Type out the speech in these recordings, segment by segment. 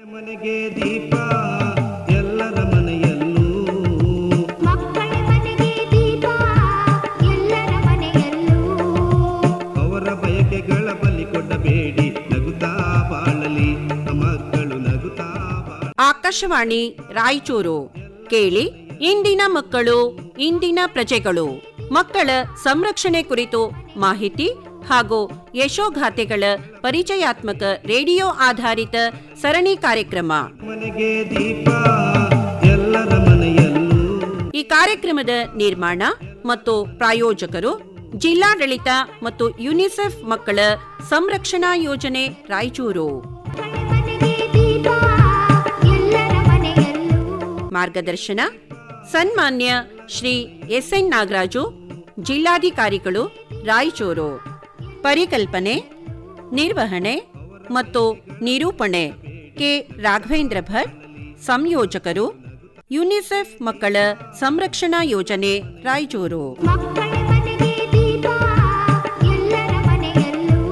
ಮನೆಗೆ ದೀಪ ಎಲ್ಲರ ಮನೆಯಲ್ಲೂ ಮಕ್ಕಳ ಮನೆಗೆ ದೀಪ ಎಲ್ಲರ ಮನೆಯಲ್ಲೂ ಅವರ ಬಯಕೆಗಳ ಬಲಿ ಕೊಡಬೇಡಿ ನಗುತ್ತಾ ಬಾಳಲಿ ಮಕ್ಕಳು ನಗುತ್ತಾ ಬಾಳ ಆಕಾಶವಾಣಿ ರಾಯಚೂರು ಕೇಳಿ ಇಂದಿನ ಮಕ್ಕಳು ಇಂದಿನ ಪ್ರಜೆಗಳು ಮಕ್ಕಳ ಸಂರಕ್ಷಣೆ ಕುರಿತು ಮಾಹಿತಿ ಹಾಗೂ ಯಶೋಗಾಥೆಗಳ ಪರಿಚಯಾತ್ಮಕ ರೇಡಿಯೋ ಆಧಾರಿತ ಸರಣಿ ಕಾರ್ಯಕ್ರಮ ಮನೆಗೆ ದೀಪ ಎಲ್ಲರ ಮನೆಯಲ್ಲೂ ಈ ಕಾರ್ಯಕ್ರಮದ ನಿರ್ಮಾಣ ಮತ್ತು ಪ್ರಾಯೋಜಕರು ಜಿಲ್ಲಾಡಳಿತ ಮತ್ತು ಯುನಿಸೆಫ್ ಮಕ್ಕಳ ಸಂರಕ್ಷಣಾ ಯೋಜನೆ ರಾಯಚೂರು ಮಕ್ಕಳ ಮನೆಗೆ ದೀಪ ಎಲ್ಲರ ಮನೆಯಲ್ಲೂ ಮಾರ್ಗದರ್ಶನ ಸನ್ಮಾನ್ಯ ಶ್ರೀ ಎಸ್ ಎನ್ ನಾಗರಾಜು ಜಿಲ್ಲಾಧಿಕಾರಿಗಳು ರಾಯಚೂರು ಪರಿಕಲ್ಪನೆ ನಿರ್ವಹಣೆ ಮತ್ತು ನಿರೂಪಣೆ ಕೆ ರಾಘವೇಂದ್ರ ಭಟ್ ಸಂಯೋಜಕರು ಯುನಿಸೆಫ್ ಮಕ್ಕಳ ಸಂರಕ್ಷಣಾ ಯೋಜನೆ ರಾಯಚೂರು ಮಕ್ಕಳ ಮನೆಗೆ ದೀಪ ಎಲ್ಲರ ಮನೆಯಲ್ಲೂ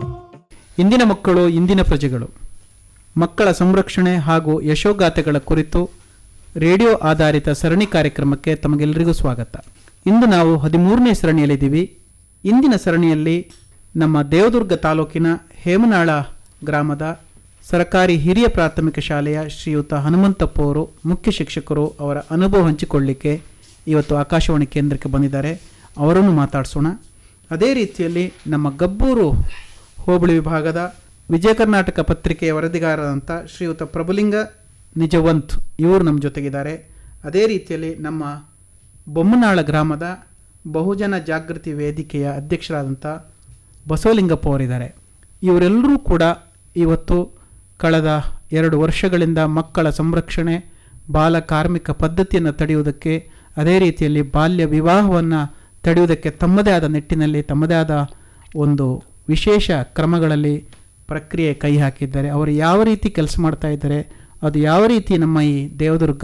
ಇಂದಿನ ಮಕ್ಕಳು ಇಂದಿನ ಪ್ರಜೆಗಳು ಮಕ್ಕಳ ಸಂರಕ್ಷಣೆ ಹಾಗೂ ಯಶೋಗಾಥೆಗಳ ಕುರಿತು ರೇಡಿಯೋ ಆಧಾರಿತ ಸರಣಿ ಕಾರ್ಯಕ್ರಮಕ್ಕೆ ತಮಗೆಲ್ಲರಿಗೂ ಸ್ವಾಗತ ಇಂದು ನಾವು ಹದಿಮೂರನೇ ಸರಣಿಯಲ್ಲಿದ್ದೀವಿ ಇಂದಿನ ಸರಣಿಯಲ್ಲಿ ನಮ್ಮ ದೇವದುರ್ಗ ತಾಲೂಕಿನ ಹೇಮನಾಳ ಗ್ರಾಮದ ಸರ್ಕಾರಿ ಹಿರಿಯ ಪ್ರಾಥಮಿಕ ಶಾಲೆಯ ಶ್ರೀಯುತ ಹನುಮಂತಪ್ಪ ಅವರು ಮುಖ್ಯ ಶಿಕ್ಷಕರು ಅವರ ಅನುಭವ ಹಂಚಿಕೊಳ್ಳಿಕ್ಕೆ ಇವತ್ತು ಆಕಾಶವಾಣಿ ಕೇಂದ್ರಕ್ಕೆ ಬಂದಿದ್ದಾರೆ ಅವರನ್ನು ಮಾತಾಡಿಸೋಣ ಅದೇ ರೀತಿಯಲ್ಲಿ ನಮ್ಮ ಗಬ್ಬೂರು ಹೋಬಳಿ ವಿಭಾಗದ ವಿಜಯ ಕರ್ನಾಟಕ ಪತ್ರಿಕೆಯ ವರದಿಗಾರರಾದಂಥ ಶ್ರೀಯುತ ಪ್ರಭುಲಿಂಗ ನಿಜವಂತ್ ಇವರು ನಮ್ಮ ಜೊತೆಗಿದ್ದಾರೆ ಅದೇ ರೀತಿಯಲ್ಲಿ ನಮ್ಮ ಬೊಮ್ಮನಾಳ ಗ್ರಾಮದ ಬಹುಜನ ಜಾಗೃತಿ ವೇದಿಕೆಯ ಅಧ್ಯಕ್ಷರಾದಂಥ ಬಸವಲಿಂಗಪ್ಪ ಅವರಿದ್ದಾರೆ ಇವರೆಲ್ಲರೂ ಕೂಡ ಇವತ್ತು ಕಳೆದ ಎರಡು ವರ್ಷಗಳಿಂದ ಮಕ್ಕಳ ಸಂರಕ್ಷಣೆ ಬಾಲ ಕಾರ್ಮಿಕ ಪದ್ಧತಿಯನ್ನು ತಡೆಯುವುದಕ್ಕೆ ಅದೇ ರೀತಿಯಲ್ಲಿ ಬಾಲ್ಯ ವಿವಾಹವನ್ನು ತಡೆಯುವುದಕ್ಕೆ ತಮ್ಮದೇ ಆದ ನಿಟ್ಟಿನಲ್ಲಿ ತಮ್ಮದೇ ಆದ ಒಂದು ವಿಶೇಷ ಕ್ರಮಗಳಲ್ಲಿ ಪ್ರಕ್ರಿಯೆ ಕೈ ಹಾಕಿದ್ದಾರೆ ಅವರು ಯಾವ ರೀತಿ ಕೆಲಸ ಮಾಡ್ತಾ ಇದ್ದಾರೆ ಅದು ಯಾವ ರೀತಿ ನಮ್ಮ ಈ ದೇವದುರ್ಗ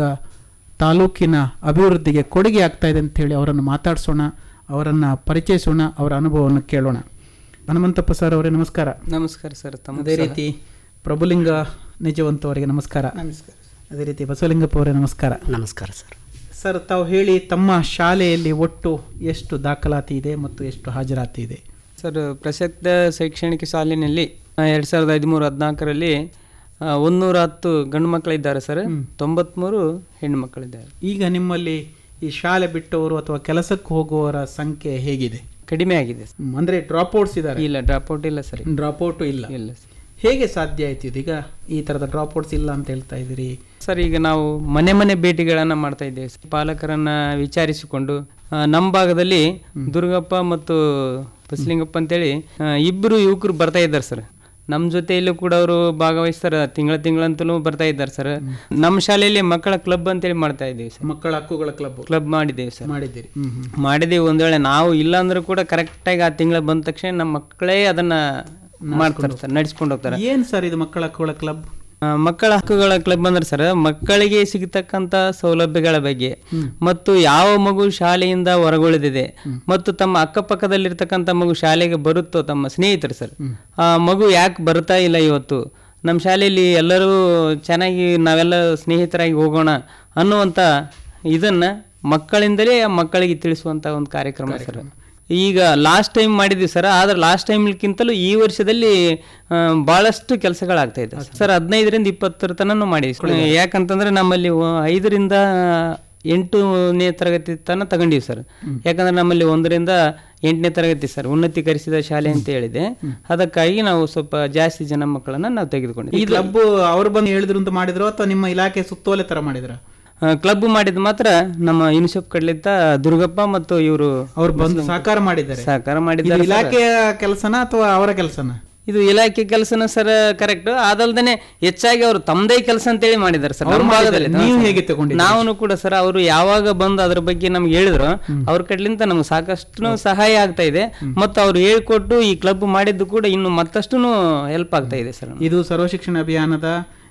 ತಾಲೂಕಿನ ಅಭಿವೃದ್ಧಿಗೆ ಕೊಡುಗೆ ಆಗ್ತಾ ಇದೆ ಅಂತೇಳಿ ಅವರನ್ನು ಮಾತಾಡಿಸೋಣ ಅವರನ್ನು ಪರಿಚಯಿಸೋಣ ಅವರ ಅನುಭವವನ್ನು ಕೇಳೋಣ ಹನುಮಂತಪ್ಪ ಸರ್ ಅವರೇ ನಮಸ್ಕಾರ ನಮಸ್ಕಾರ ಸರ್ ತಮ್ಮ ಅದೇ ರೀತಿ ಪ್ರಭುಲಿಂಗ ನಿಜವಂತ ಅವರಿಗೆ ನಮಸ್ಕಾರ ಅದೇ ರೀತಿ ಬಸವಲಿಂಗಪ್ಪ ಅವರೇ ನಮಸ್ಕಾರ ನಮಸ್ಕಾರ ಸರ್ ಸರ್ ತಾವು ಹೇಳಿ ತಮ್ಮ ಶಾಲೆಯಲ್ಲಿ ಒಟ್ಟು ಎಷ್ಟು ದಾಖಲಾತಿ ಇದೆ ಮತ್ತು ಎಷ್ಟು ಹಾಜರಾತಿ ಇದೆ ಸರ್ ಪ್ರಸಕ್ತ ಶೈಕ್ಷಣಿಕ ಸಾಲಿನಲ್ಲಿ ಎರಡು ಸಾವಿರದ ಹದಿಮೂರು ಹದಿನಾಲ್ಕರಲ್ಲಿ ಒಂದೂರ ಹತ್ತು ಗಂಡು ಮಕ್ಕಳಿದ್ದಾರೆ ಸರ್ ತೊಂಬತ್ಮೂರು ಹೆಣ್ಣು ಮಕ್ಕಳಿದ್ದಾರೆ ಈಗ ನಿಮ್ಮಲ್ಲಿ ಈ ಶಾಲೆ ಬಿಟ್ಟವರು ಅಥವಾ ಕೆಲಸಕ್ಕೆ ಹೋಗುವವರ ಸಂಖ್ಯೆ ಹೇಗಿದೆ ಕಡಿಮೆ ಆಗಿದೆ ಸರ್. ಹ್ಮ್, ಅಂದ್ರೆ ಡ್ರಾಪ್ಔಟ್ಸ್ ಇದ್ದಾರೆ ಇಲ್ಲ ಡ್ರಾಪ್ಔಟ್ ಇಲ್ಲ ಸರ್ ಡ್ರಾಪ್ಔಟ್ ಇಲ್ಲ ಇಲ್ಲ ಸರ್ ಹೇಗೆ ಸಾಧ್ಯ ಆಯ್ತು ಇದೀಗ ಈ ತರದ ಡ್ರಾಪ್ಔಟ್ಸ್ ಇಲ್ಲ ಅಂತ ಹೇಳ್ತಾ ಇದ್ದೀರಿ ಸರ್ ಈಗ ನಾವು ಮನೆ ಮನೆ ಭೇಟಿಗಳನ್ನು ಮಾಡ್ತಾ ಇದ್ದೇವೆ ಸರ್. ಪಾಲಕರನ್ನ ವಿಚಾರಿಸಿಕೊಂಡು ಆ, ನಮ್ಮ ಭಾಗದಲ್ಲಿ ದುರ್ಗಪ್ಪ ಮತ್ತು ಬಸಲಿಂಗಪ್ಪ ಅಂತೇಳಿ ಆ, ಇಬ್ಬರು ಯುವಕರು ಬರ್ತಾ ಇದ್ದಾರೆ ಸರ್ ನಮ್ಮ ಜೊತೆಯಲ್ಲೂ ಕೂಡ ಅವರು ಭಾಗವಹಿಸ್ತಾರೆ ತಿಂಗಳ ತಿಂಗಳಂತಲೂ ಬರ್ತಾ ಇದ್ದಾರೆ ಸರ್ ನಮ್ಮ ಶಾಲೆಯಲ್ಲಿ ಮಕ್ಕಳ ಕ್ಲಬ್ ಅಂತೇಳಿ ಮಾಡ್ತಾ ಇದ್ದೀವಿ ಸರ್ ಮಕ್ಕಳ ಹಕ್ಕುಗಳ ಕ್ಲಬ್ ಕ್ಲಬ್ ಮಾಡಿದ್ದೇವೆ ಸರ್ ಮಾಡಿದ್ದೀರಿ ಹ್ಮ್ ಹ್ಮ್. ಮಾಡಿದ್ದೀವಿ ಒಂದ್ ವೇಳೆ ನಾವು ಇಲ್ಲ ಅಂದ್ರೂ ಕೂಡ ಕರೆಕ್ಟಾಗಿ ಆ ತಿಂಗಳ ಬಂದ ತಕ್ಷಣ ನಮ್ಮ ಮಕ್ಕಳೇ ಅದನ್ನ ಮಾಡ್ತಾರೆ ಸರ್ ನಡೆಸ್ಕೊಂಡು ಹೋಗ್ತಾರೆ ಏನ್ ಸರ್ ಇದು ಮಕ್ಕಳ ಹಕ್ಕುಗಳ ಕ್ಲಬ್ ಆ, ಮಕ್ಕಳ ಹಕ್ಕುಗಳ ಕ್ಲಬ್ ಅಂದ್ರೆ ಸರ್ ಮಕ್ಕಳಿಗೆ ಸಿಗತಕ್ಕಂತ ಸೌಲಭ್ಯಗಳ ಬಗ್ಗೆ ಮತ್ತು ಯಾವ ಮಗು ಶಾಲೆಯಿಂದ ಹೊರಗುಳಿದಿದೆ ಮತ್ತು ತಮ್ಮ ಅಕ್ಕಪಕ್ಕದಲ್ಲಿರ್ತಕ್ಕಂಥ ಮಗು ಶಾಲೆಗೆ ಬರುತ್ತೋ ತಮ್ಮ ಸ್ನೇಹಿತರು ಸರ್ ಆ ಮಗು ಯಾಕೆ ಬರ್ತಾ ಇಲ್ಲ ಇವತ್ತು ನಮ್ಮ ಶಾಲೆಯಲ್ಲಿ ಎಲ್ಲರೂ ಚೆನ್ನಾಗಿ ನಾವೆಲ್ಲ ಸ್ನೇಹಿತರಾಗಿ ಹೋಗೋಣ ಅನ್ನುವಂಥ ಇದನ್ನ ಮಕ್ಕಳಿಂದಲೇ ಆ ಮಕ್ಕಳಿಗೆ ತಿಳಿಸುವಂತ ಒಂದು ಕಾರ್ಯಕ್ರಮ ಸರ್ ಈಗ ಲಾಸ್ಟ್ ಟೈಮ್ ಮಾಡಿದ್ವಿ ಸರ್ ಆದ್ರೆ ಲಾಸ್ಟ್ ಟೈಮ್ಗಿಂತಲೂ ಈ ವರ್ಷದಲ್ಲಿ ಆ, ಬಹಳಷ್ಟು ಕೆಲಸಗಳಾಗ್ತಾ ಇದೆ ಸರ್ ಹದಿನೈದರಿಂದ ಇಪ್ಪತ್ತರ ತನಕ ಮಾಡಿದ್ವಿ ಯಾಕಂತಂದ್ರೆ ನಮ್ಮಲ್ಲಿ ಒ- ಐದರಿಂದ ಎಂಟನೇ ತರಗತಿ ತನಕ ತಗೊಂಡಿವಿ ಸರ್ ಯಾಕಂದ್ರೆ ನಮ್ಮಲ್ಲಿ ಒಂದರಿಂದ ಎಂಟನೇ ತರಗತಿ ಸರ್ ಉನ್ನತೀಕರಿಸಿದ ಶಾಲೆ ಅಂತ ಹೇಳಿದೆ ಅದಕ್ಕಾಗಿ ನಾವು ಸ್ವಲ್ಪ ಜಾಸ್ತಿ ಜನ ಮಕ್ಕಳನ್ನ ನಾವು ಈ ತೆಗೆದುಕೊಂಡಿದ್ವಿ ಕ್ಲಬ್ ಅವ್ರು ಬಂದು ಹೇಳಿದ್ರು ಅಂತ ಮಾಡಿದ್ರು ಅಥವಾ ನಿಮ್ಮ ಇಲಾಖೆ ಸುತ್ತೋಲೆ ತರ ಮಾಡಿದ್ರ ಕ್ಲಬ್ ಮಾಡಿದ ಮಾತ್ರ ನಮ್ಮ ಯುನಿಸೆಫ್ ಕಡ್ಲಿಂದ ದುರ್ಗಪ್ಪ ಮತ್ತು ಇವರು ಅವ್ರು ಬಂದು ಸಹಕಾರ ಮಾಡಿದ್ದಾರೆ ಸಹಕಾರ ಇದು ಮಾಡಿದ್ದಾರೆ ಸರ್. ಇಲಾಖೆಯ ಕೆಲಸನ ಅಥವಾ ಅವರ ಕೆಲಸನ ಇದು ಇಲಾಖೆ ಕೆಲಸನ ಸರ್ ಕರೆಕ್ಟ್ ಅದಲ್ದೇನೆ ಹೆಚ್ಚಾಗಿ ಅವರು ತಮ್ಮದೇ ಕೆಲಸ ಅಂತೇಳಿ ಮಾಡಿದ್ದಾರೆ ಸರ್ ಅವ್ರು ನಮ್ಮ ಭಾಗದಲ್ಲಿ ಮಾಡಿದ್ದಾರೆ. ನೀವು ಹೇಗೆ ತಗೊಂಡಿದ್ದೀರಿ? ನಾವು ಕೂಡ ಸರ್ ಅವರು ಯಾವಾಗ ಬಂದು ಅದ್ರ ಬಗ್ಗೆ ನಮ್ಗೆ ಹೇಳಿದ್ರು ಅವ್ರ ಕಡ್ಲಿಂದ ನಮ್ಗೆ ಸಾಕಷ್ಟು ಸಹಾಯ ಆಗ್ತಾ ಇದೆ ಮತ್ತು ಅವ್ರು ಹೇಳ್ಕೊಟ್ಟು ಈ ಕ್ಲಬ್ ಮಾಡಿದ್ದು ಕೂಡ ಇನ್ನು ಮತ್ತಷ್ಟು ಹೆಲ್ಪ್ ಆಗ್ತಾ ಇದೆ ಸರ್ ಇದು ಸರ್ವ ಶಿಕ್ಷಣ ಅಭಿಯಾನದ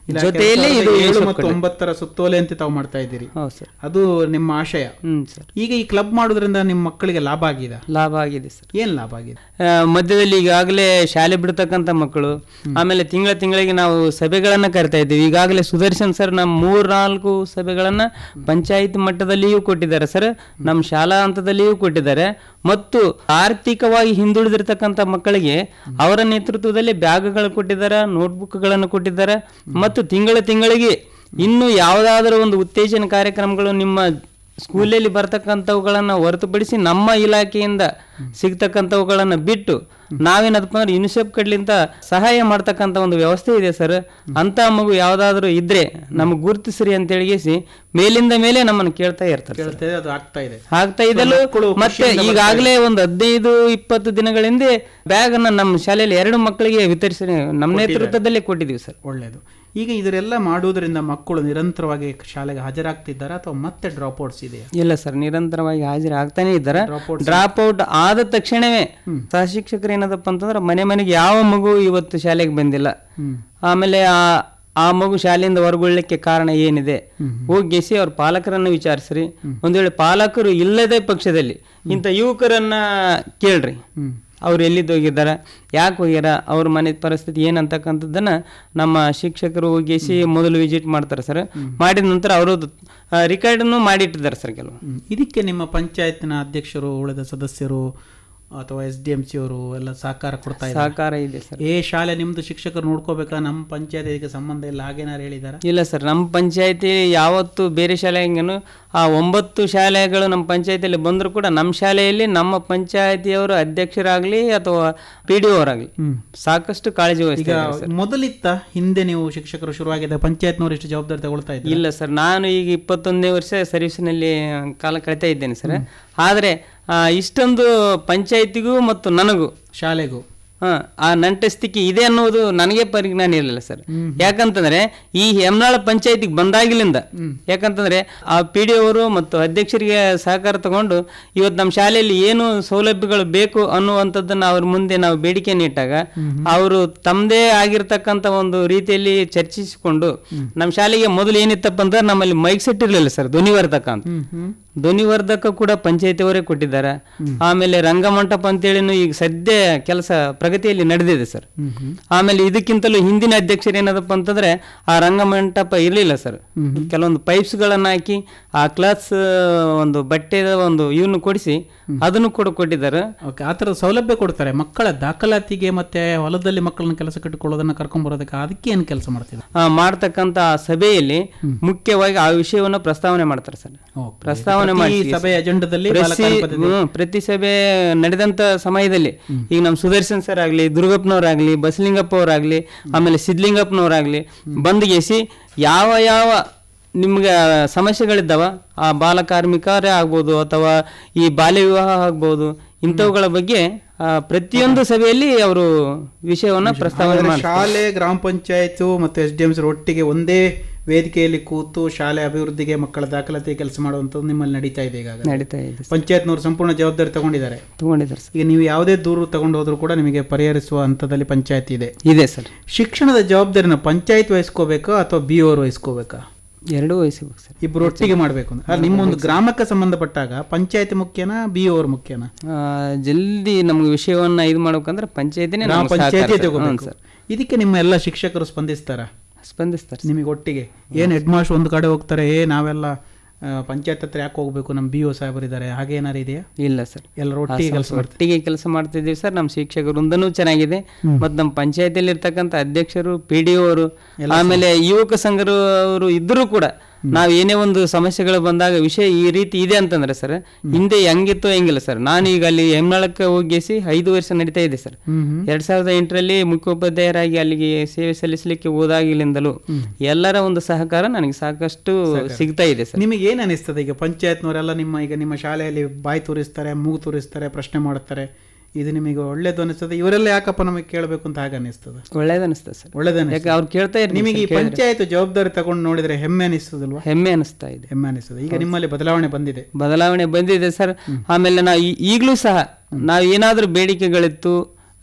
ಇಲಾಖೆ ಜೊತೆಯಲ್ಲಿ ಇದು ಏಳು ಯಶೋಧ ಮತ್ತು ಕಡ್ಲೆ. ಒಂಬತ್ತರ ಸುತ್ತೋಲೆ ಅಂತ ತಾವು ಮಾಡ್ತಾ ಇದ್ದೀರಿ ಹೌದು ಸರ್ ಅದು ನಿಮ್ಮ ಆಶಯ ಹ್ಮ್ ಸರ್ ಈಗ ಈ ಕ್ಲಬ್ ಮಾಡೋದ್ರಿಂದ ನಿಮ್ಮ ಮಕ್ಕಳಿಗೆ ಲಾಭ ಆಗಿದೆ ಲಾಭ ಆಗಿದೆ ಸರ್ ಏನ್ ಲಾಭ ಆಗಿದೆ ಆ, ಮಧ್ಯದಲ್ಲಿ ಈಗಾಗಲೇ ಶಾಲೆ ಬಿಡ್ತಕ್ಕಂಥ ಮಕ್ಕಳು ಆಮೇಲೆ ತಿಂಗಳ ತಿಂಗಳಿಗೆ ನಾವು ಸಭೆಗಳನ್ನ ಕರಿತಾ ಇದ್ದೀವಿ ಈಗಾಗಲೇ ಸುದರ್ಶನ್ ಸರ್ ನಮ್ಮ ಮೂರ್ ನಾಲ್ಕು ಸಭೆಗಳನ್ನ ಪಂಚಾಯತ್ ಮಟ್ಟದಲ್ಲಿಯೂ ಕೊಟ್ಟಿದ್ದಾರೆ ಸರ್ ನಮ್ಮ ಶಾಲಾ ಹಂತದಲ್ಲಿಯೂ ಕೊಟ್ಟಿದ್ದಾರೆ ಮತ್ತು ಆರ್ಥಿಕವಾಗಿ ಹಿಂದುಳಿದಿರ್ತಕ್ಕಂಥ ಮಕ್ಕಳಿಗೆ ಅವರ ನೇತೃತ್ವದಲ್ಲಿ ಬ್ಯಾಗ್ಗಳು ಕೊಟ್ಟಿದ್ದಾರೆ ನೋಟ್ಬುಕ್ಗಳನ್ನು ಕೊಟ್ಟಿದ್ದಾರೆ ಮತ್ತು ತಿಂಗಳ ತಿಂಗಳಿಗೆ ಇನ್ನು ಯಾವುದಾದರೂ ಒಂದು ಉತ್ತೇಜನ ಕಾರ್ಯಕ್ರಮಗಳು ನಿಮ್ಮ ಸ್ಕೂಲಲ್ಲಿ ಬರ್ತಕ್ಕಂಥವುಗಳನ್ನು ಹೊರತುಪಡಿಸಿ ನಮ್ಮ ಇಲಾಖೆಯಿಂದ ಸಿಗ್ತಕ್ಕಂಥವುಗಳನ್ನು ಬಿಟ್ಟು ನಾವೇನದಪ್ಪ ಅಂದ್ರೆ ಯುನಿಸೆಫ್ ಕಡ್ಲಿಂದ ಸಹಾಯ ಮಾಡ್ತಕ್ಕಂಥ ಒಂದು ವ್ಯವಸ್ಥೆ ಇದೆ ಸರ್ ಅಂತ ಮಗು ಯಾವುದಾದ್ರೂ ಇದ್ರೆ ನಮಗೆ ಗುರುತಿಸ್ರಿ ಅಂತ ಹೇಳಿಸಿ ಮೇಲಿಂದ ಮೇಲೆ ನಮ್ಮನ್ನು ಕೇಳ್ತಾ ಇರ್ತಾರೆ ಸರ್. ಕೇಳ್ತಾ ಇದೆ ಅದು ಆಗ್ತಾ ಇದೆ ಆಗ್ತಾ ಇದಲ್ಲೂ ಮಕ್ಕಳು ಮತ್ತೆ ಖುಷಿಯಿಂದ ಈಗಾಗಲೇ ಒಂದು ಹದಿನೈದು ಇಪ್ಪತ್ತು ದಿನಗಳ ಹಿಂದೆ ಬ್ಯಾಗ್ ಅನ್ನ ನಮ್ಮ ಶಾಲೆಯಲ್ಲಿ ಎರಡು ಮಕ್ಕಳಿಗೆ ವಿತರಿಸಿ ನಮ್ಮ ನೇತೃತ್ವದಲ್ಲೇ ಕೊಟ್ಟಿದ್ದೀವಿ ಸರ್ ಒಳ್ಳೆಯದು ಈಗ ಇದರೆಲ್ಲ ಮಾಡುವುದರಿಂದ ಮಕ್ಕಳು ನಿರಂತರವಾಗಿ ಶಾಲೆಗೆ ಹಾಜರಾಗ್ತಿದ್ದಾರಾ ಅಥವಾ ಮತ್ತೆ ಡ್ರಾಪ್ ಔಟ್ಸ್ ಇದೆಯಾ ಇಲ್ಲ ಸರ್ ನಿರಂತರವಾಗಿ ಹಾಜರಾಗ್ತಾನೆ ಇದ್ದಾರೆ Dropouts. ಡ್ರಾಪ್ ಔಟ್ ಆದ ತಕ್ಷಣವೇ ಸಹಶಿಕ್ಷಕರು ಏನದಪ್ಪ ಅಂತಂದ್ರೆ ಮನೆ ಮನೆಗೆ ಯಾವ ಮಗು ಇವತ್ತು ಶಾಲೆಗೆ ಬಂದಿಲ್ಲ ಹ್ಮ್ ಆಮೇಲೆ ಆ ಆ ಮಗು ಶಾಲೆಯಿಂದ ಹೊರಗೊಳ್ಳಲಿಕ್ಕೆ ಕಾರಣ ಏನಿದೆ ಹೋಗಿಸಿ ಅವ್ರ ಪಾಲಕರನ್ನು ವಿಚಾರಿಸ್ರಿ ಒಂದ್ ವೇಳೆ ಪಾಲಕರು ಇಲ್ಲದೇ ಪಕ್ಷದಲ್ಲಿ ಇಂಥ ಯುವಕರನ್ನ ಕೇಳ್ರಿ ಹ್ಮ್ ಅವ್ರು ಎಲ್ಲಿದ್ದು ಹೋಗಿದ್ದಾರೆ ಯಾಕೆ ಹೋಗ್ಯಾರ ಅವ್ರ ಮನೆ ಪರಿಸ್ಥಿತಿ ಏನಂತಕ್ಕಂಥದ್ದನ್ನ ನಮ್ಮ ಶಿಕ್ಷಕರು ಹೋಗಿಸಿ ಮೊದಲು ವಿಸಿಟ್ ಮಾಡ್ತಾರೆ ಸರ್ ಮಾಡಿದ ನಂತರ ಅವರು ರಿಕಾರ್ಡನ್ನು ಮಾಡಿಟ್ಟಿದ್ದಾರೆ ಸರ್ ಕೆಲವು ಹ್ಮ್. ಇದಕ್ಕೆ ನಿಮ್ಮ ಪಂಚಾಯತ್ನ ಅಧ್ಯಕ್ಷರು ಉಳಿದ ಸದಸ್ಯರು ಅಥವಾ ಎಸ್ ಡಿ ಎಂ ಸಿ ಅವರು ಎಲ್ಲ ಸಹಕಾರ ಕೊಡ್ತಾ ಇದ್ದಾರೆ ಸಹಕಾರ ಇದೆ ಸರ್ ಏ ಶಾಲೆ ನಿಮ್ದು ಶಿಕ್ಷಕರು ನೋಡ್ಕೋಬೇಕಾ ನಮ್ಮ ಪಂಚಾಯತ್ ಇದಕ್ಕೆ ಸಂಬಂಧ ಇಲ್ಲ ಹಾಗೇನಾರು ಹೇಳಿದಾರ ಇಲ್ಲ ಸರ್ ನಮ್ಮ ಪಂಚಾಯತಿ ಯಾವತ್ತು ಬೇರೆ ಶಾಲೆಗೇನು ಆ ಒಂಬತ್ತು ಶಾಲೆಗಳು ನಮ್ಮ ಪಂಚಾಯತಿಯಲ್ಲಿ ಬಂದರೂ ಕೂಡ ನಮ್ಮ ಶಾಲೆಯಲ್ಲಿ ನಮ್ಮ ಪಂಚಾಯತಿಯವರು ಅಧ್ಯಕ್ಷರಾಗಲಿ ಅಥವಾ ಪಿ ಡಿ ಅವರಾಗಲಿ ಸಾಕಷ್ಟು ಕಾಳಜಿ ಈಗ ವಹಿಸ್ತಾರೆ ಸರ್ ಮೊದಲಿತ್ತ ಹಿಂದೆ ನೀವು ಶಿಕ್ಷಕರು ಶುರುವಾಗಿದ್ದ ಪಂಚಾಯತ್ನವರು ಎಷ್ಟು ಜವಾಬ್ದಾರಿ ತಗೊಳ್ತಾ ಇದ್ದಾರೆ ಇಲ್ಲ ಸರ್ ನಾನು ಈಗ ಇಪ್ಪತ್ತೊಂದನೇ ವರ್ಷ ಸರ್ವಿಸ್ನಲ್ಲಿ ಕಾಲ ಕಳೀತಾ ಇದ್ದೇನೆ ಸರ್ ಆದರೆ ಆ, ಇಷ್ಟೊಂದು ಪಂಚಾಯತಿಗೂ ಮತ್ತು ನನಗೂ ಶಾಲೆಗೂ ಹ, ಆ ನಂಟಸ್ತಿಕೆ ಇದೆ ಅನ್ನೋದು ನನಗೆ ಪರಿಜ್ಞಾನ ಇರಲಿಲ್ಲ ಸರ್ ಯಾಕಂತಂದ್ರೆ ಈ ಹೆಮ್ನಾಳ ಪಂಚಾಯತಿಗೆ ಬಂದಾಗಿಲಿಂದ ಯಾಕಂತಂದ್ರೆ ಆ ಪಿ ಡಿ ಅವರು ಮತ್ತು ಅಧ್ಯಕ್ಷರಿಗೆ ಸಹಕಾರ ತಗೊಂಡು ಇವತ್ತು ನಮ್ಮ ಶಾಲೆಯಲ್ಲಿ ಏನು ಸೌಲಭ್ಯಗಳು ಬೇಕು ಅನ್ನುವಂಥದ್ದನ್ನ ಅವ್ರ ಮುಂದೆ ನಾವು ಬೇಡಿಕೆ ನೀಟಾಗ ಅವರು ತಮ್ಮದೇ ಆಗಿರ್ತಕ್ಕಂಥ ಒಂದು ರೀತಿಯಲ್ಲಿ ಚರ್ಚಿಸಿಕೊಂಡು ನಮ್ಮ ಶಾಲೆಗೆ ಮೊದಲು ಏನಿತ್ತಪ್ಪ ಅಂದ್ರೆ ನಮ್ಮಲ್ಲಿ ಮೈಕ್ ಸೆಟ್ ಇರಲಿಲ್ಲ ಸರ್ ಧ್ವನಿವರ್ಧಕ ಅಂತ ಧ್ವನಿವರ್ಧಕ ಕೂಡ ಪಂಚಾಯತಿಯವರೇ ಕೊಟ್ಟಿದ್ದಾರೆ ಆಮೇಲೆ ರಂಗಮಂಟಪ ಅಂತೇಳಿನೂ ಈಗ ಸದ್ಯ ಕೆಲಸ ಪ್ರಗತಿಯಲ್ಲಿ ನಡೆದಿದೆ ಸರ್ ಆಮೇಲೆ ಇದಕ್ಕಿಂತಲೂ ಹಿಂದಿನ ಅಧ್ಯಕ್ಷರು ಏನದಪ್ಪ ಅಂತಂದ್ರೆ ಆ ರಂಗಮಂಟಪ ಇರಲಿಲ್ಲ ಸರ್ ಕೆಲವೊಂದು ಪೈಪ್ಸ್ ಗಳನ್ನ ಹಾಕಿ ಆ ಕ್ಲಾಸ್ ಒಂದು ಬಟ್ಟೆದ ಒಂದು ಇವನ್ನು ಕೊಡಿಸಿ ಅದನ್ನು ಕೂಡ ಕೊಟ್ಟಿದ್ದಾರೆ ಓಕೆ ಆ ಥರದ ಸೌಲಭ್ಯ ಕೊಡ್ತಾರೆ ಮಕ್ಕಳ ದಾಖಲಾತಿಗೆ ಮತ್ತೆ ಹೊಲದಲ್ಲಿ ಮಕ್ಕಳನ್ನ ಕೆಲಸ ಕಟ್ಟಿಕೊಳ್ಳೋದನ್ನ ಕರ್ಕೊಂಡ್ ಬರೋದಕ್ಕೆ ಅದಕ್ಕೆ ಏನು ಕೆಲಸ ಮಾಡ್ತಿದ್ದಾರೆ ಆ, ಮಾಡ್ತಕ್ಕಂಥ ಆ ಸಭೆಯಲ್ಲಿ ಮುಖ್ಯವಾಗಿ ಆ ವಿಷಯವನ್ನು ಪ್ರಸ್ತಾವನೆ ಮಾಡ್ತಾರೆ ಸರ್ ಪ್ರಸ್ತಾವನೆ ಪ್ರತಿ ಮಾಡಿ ಸಭೆ ಅಜೆಂಡದಲ್ಲಿ ಪ್ರತಿ ಬಾಲಕಾರ್ಯ ಪದ್ಧತಿ- ಹ್ಮ್, ಪ್ರತಿ ಸಭೆ ನಡೆದಂತ ಸಮಯದಲ್ಲಿ ಈಗ ನಮ್ಮ ಸುದರ್ಶನ್ ಸರ್ ಆಗ್ಲಿ ದುರ್ಗಪ್ಪನವರಾಗ್ಲಿ ಬಸಲಿಂಗಪ್ಪ ಅವರಾಗ್ಲಿ ಆಮೇಲೆ ಸಿದ್ಲಿಂಗಪ್ಪನವರಾಗ್ಲಿ ಬಂದ್ಗೇಸಿ ಯಾವ ಯಾವ ನಿಮ್ಗೆ ಸಮಸ್ಯೆಗಳಿದ್ದಾವ ಆ ಬಾಲ ಕಾರ್ಮಿಕರೇ ಆಗ್ಬೋದು ಅಥವಾ ಈ ಬಾಲ್ಯ ವಿವಾಹ ಆಗ್ಬೋದು ಇಂಥವುಗಳ ಬಗ್ಗೆ ಆ, ಪ್ರತಿಯೊಂದು ಸಭೆಯಲ್ಲಿ ಅವರು ವಿಷಯವನ್ನ ಪ್ರಸ್ತಾವನೆ ಹಾಗಾದ್ರೆ ಮಾಡ್ತಾರೆ ಶಾಲೆ ಗ್ರಾಮ ಪಂಚಾಯತ್ ಮತ್ತು ಎಸ್ ಡಿ ಎಂ ಒಟ್ಟಿಗೆ ಒಂದೇ ವೇದಿಕೆಯಲ್ಲಿ ಕೂತು ಶಾಲೆ ಅಭಿವೃದ್ಧಿಗೆ ಮಕ್ಕಳ ದಾಖಲಾತಿ ಕೆಲಸ ಮಾಡುವಂಥದ್ದು ನಿಮ್ಮಲ್ಲಿ ನಡೀತಾ ಇದೆ ಈಗ ನಡೀತಾ ಇದೆ ಪಂಚಾಯತ್ನವರು ಸಂಪೂರ್ಣ ಜವಾಬ್ದಾರಿ ತಗೊಂಡಿದ್ದಾರೆ ತಗೊಂಡಿದ್ದಾರೆ ಸರ್ ಈಗ ನೀವು ಯಾವುದೇ ದೂರು ತಗೊಂಡು ಹೋದ್ರೂ ಕೂಡ ನಿಮಗೆ ಪರಿಹರಿಸುವ ಹಂತದಲ್ಲಿ ಪಂಚಾಯತ್ ಇದೆ ಇದೆ ಸರ್ ಶಿಕ್ಷಣದ ಜವಾಬ್ದಾರಿನ ಪಂಚಾಯತ್ ವಹಿಸ್ಕೋಬೇಕಾ ಅಥವಾ ಬಿ ಅವರು ವಹಿಸ್ಕೋಬೇಕಾ ಎರಡೂ ವಹಿಸಬೇಕು ಸರ್ ಇಬ್ರು ಒಟ್ಟಿಗೆ ಮಾಡಬೇಕು ಅಂತ ಅಲ್ಲ, ನಿಮ್ಮ ಒಂದು ಗ್ರಾಮಕ್ಕೆ ಸಂಬಂಧಪಟ್ಟಾಗ ಪಂಚಾಯತ್ ಮುಖ್ಯನಾ ಬಿ ಅವರು ಮುಖ್ಯನಾ ಆ, ಜಲ್ದಿ ನಮ್ಗೆ ವಿಷಯವನ್ನ ಇದು ಮಾಡ್ಬೇಕಂದ್ರೆ ಪಂಚಾಯತಿನೇ ಗ್ರಾಮ ನಮ್ಗೆ ಸಹಕಾರ ಪಂಚಾಯತಿ ಸರ್. ಹ್ಞೂ ತಗೋಬೇಕು ಸರ್ ಇದಕ್ಕೆ ನಿಮ್ಮ ಎಲ್ಲ ಶಿಕ್ಷಕರು ಸ್ಪಂದಿಸ್ತಾರ ಸ್ಪಂದಿಸ್ತಾರೆ ಸರ್. ನಿಮಗೆ ಒಟ್ಟಿಗೆ ಏನು ಹೆಡ್ ಮಾಸ್ಟರ್ ಒಂದು ಕಡೆ ಹೋಗ್ತಾರೆ ಏ ನಾವೆಲ್ಲ ಆ, ಪಂಚಾಯತ್ ಹತ್ರ ಯಾಕೆ ಹೋಗ್ಬೇಕು ನಮ್ಮ ಬಿ ಒ ಸಾಹೇಬರಿದ್ದಾರೆ ಹಾಗೆ ಏನಾರು ಇದೆಯಾ ಇಲ್ಲ ಸರ್ ಎಲ್ಲರೂ ಒಟ್ಟಿಗೆ ಕೆಲಸ ಮಾಡ್ತಾರೆ ಒಟ್ಟಿಗೆ ಕೆಲಸ ಮಾಡ್ತಿದ್ದೀವಿ ಸರ್ ನಮ್ಮ ಶಿಕ್ಷಕ ವೃಂದನೂ ಚೆನ್ನಾಗಿದೆ ಮತ್ತು ನಮ್ಮ ಪಂಚಾಯತಿಯಲ್ಲಿ ಇರ್ತಕ್ಕಂಥ ಅಧ್ಯಕ್ಷರು ಪಿ ಡಿ ಅವರು ಆಮೇಲೆ ಯುವಕ ಸಂಘರು ಅವರು ಇದ್ದರೂ ಕೂಡ ನಾವು ಏನೇ ಒಂದು ಸಮಸ್ಯೆಗಳು ಬಂದಾಗ ವಿಷಯ ಈ ರೀತಿ ಇದೆ ಅಂತಂದ್ರೆ ಸರ್ ಹಿಂದೆ ಹೆಂಗಿತ್ತು ಹೆಂಗಿಲ್ಲ ಸರ್ ನಾನು ಈಗ ಅಲ್ಲಿ ಹೆಮ್ನಾಳಕ್ಕೆ ಹೋಗಿಸಿ ಐದು ವರ್ಷ ನಡೀತಾ ಇದೆ ಸರ್ ಎರಡ್ ಸಾವಿರದ ಎಂಟರಲ್ಲಿ ಮುಖ್ಯೋಪಾಧ್ಯಾಯರಾಗಿ ಅಲ್ಲಿಗೆ ಸೇವೆ ಸಲ್ಲಿಸಲಿಕ್ಕೆ ಹೋದಾಗಿಲಿಂದಲೂ ಎಲ್ಲರ ಒಂದು ಸಹಕಾರ ನನಗೆ ಸಾಕಷ್ಟು ಸಿಗ್ತಾ ಇದೆ ಸರ್ ನಿಮಗೆ ಏನು ಅನಿಸ್ತದೆ ಈಗ ಪಂಚಾಯತ್ನವರೆಲ್ಲ ನಿಮ್ಮ ಈಗ ನಿಮ್ಮ ಶಾಲೆಯಲ್ಲಿ ಬಾಯಿ ತೋರಿಸ್ತಾರೆ ಮೂಗು ತೋರಿಸ್ತಾರೆ ಪ್ರಶ್ನೆ ಮಾಡ್ತಾರೆ ಇದು ನಿಮಗೆ ಒಳ್ಳೇದು ಅನಿಸ್ತದೆ ಇವರೆಲ್ಲ ಯಾಕಪ್ಪ ನಮಗೆ ಕೇಳಬೇಕು ಅಂತ ಹಾಗೆ ಅನಿಸ್ತದೆ ಒಳ್ಳೇದು ಅನಿಸ್ತದೆ ಸರ್ ಒಳ್ಳೇದನ್ನ ಯಾಕೆ ಅವ್ರು ಕೇಳ್ತಾ ಇರ್ತಾರೆ ನಿಮಗೆ ಈ ಪಂಚಾಯತ್ ಜವಾಬ್ದಾರಿ ತಗೊಂಡು ನೋಡಿದ್ರೆ ಹೆಮ್ಮೆ ಅನಿಸ್ತದಲ್ವಾ ಹೆಮ್ಮೆ ಅನಿಸ್ತಾ ಇದೆ ಹೆಮ್ಮೆ ಅನಿಸ್ತದೆ ಈಗ ನಿಮ್ಮಲ್ಲಿ ಬದಲಾವಣೆ ಬಂದಿದೆ ಬದಲಾವಣೆ ಬಂದಿದೆ ಸರ್ ಆಮೇಲೆ ನಾವು ಈ- ಈಗಲೂ ಸಹ ನಾವು ಏನಾದರೂ ಬೇಡಿಕೆಗಳಿತ್ತು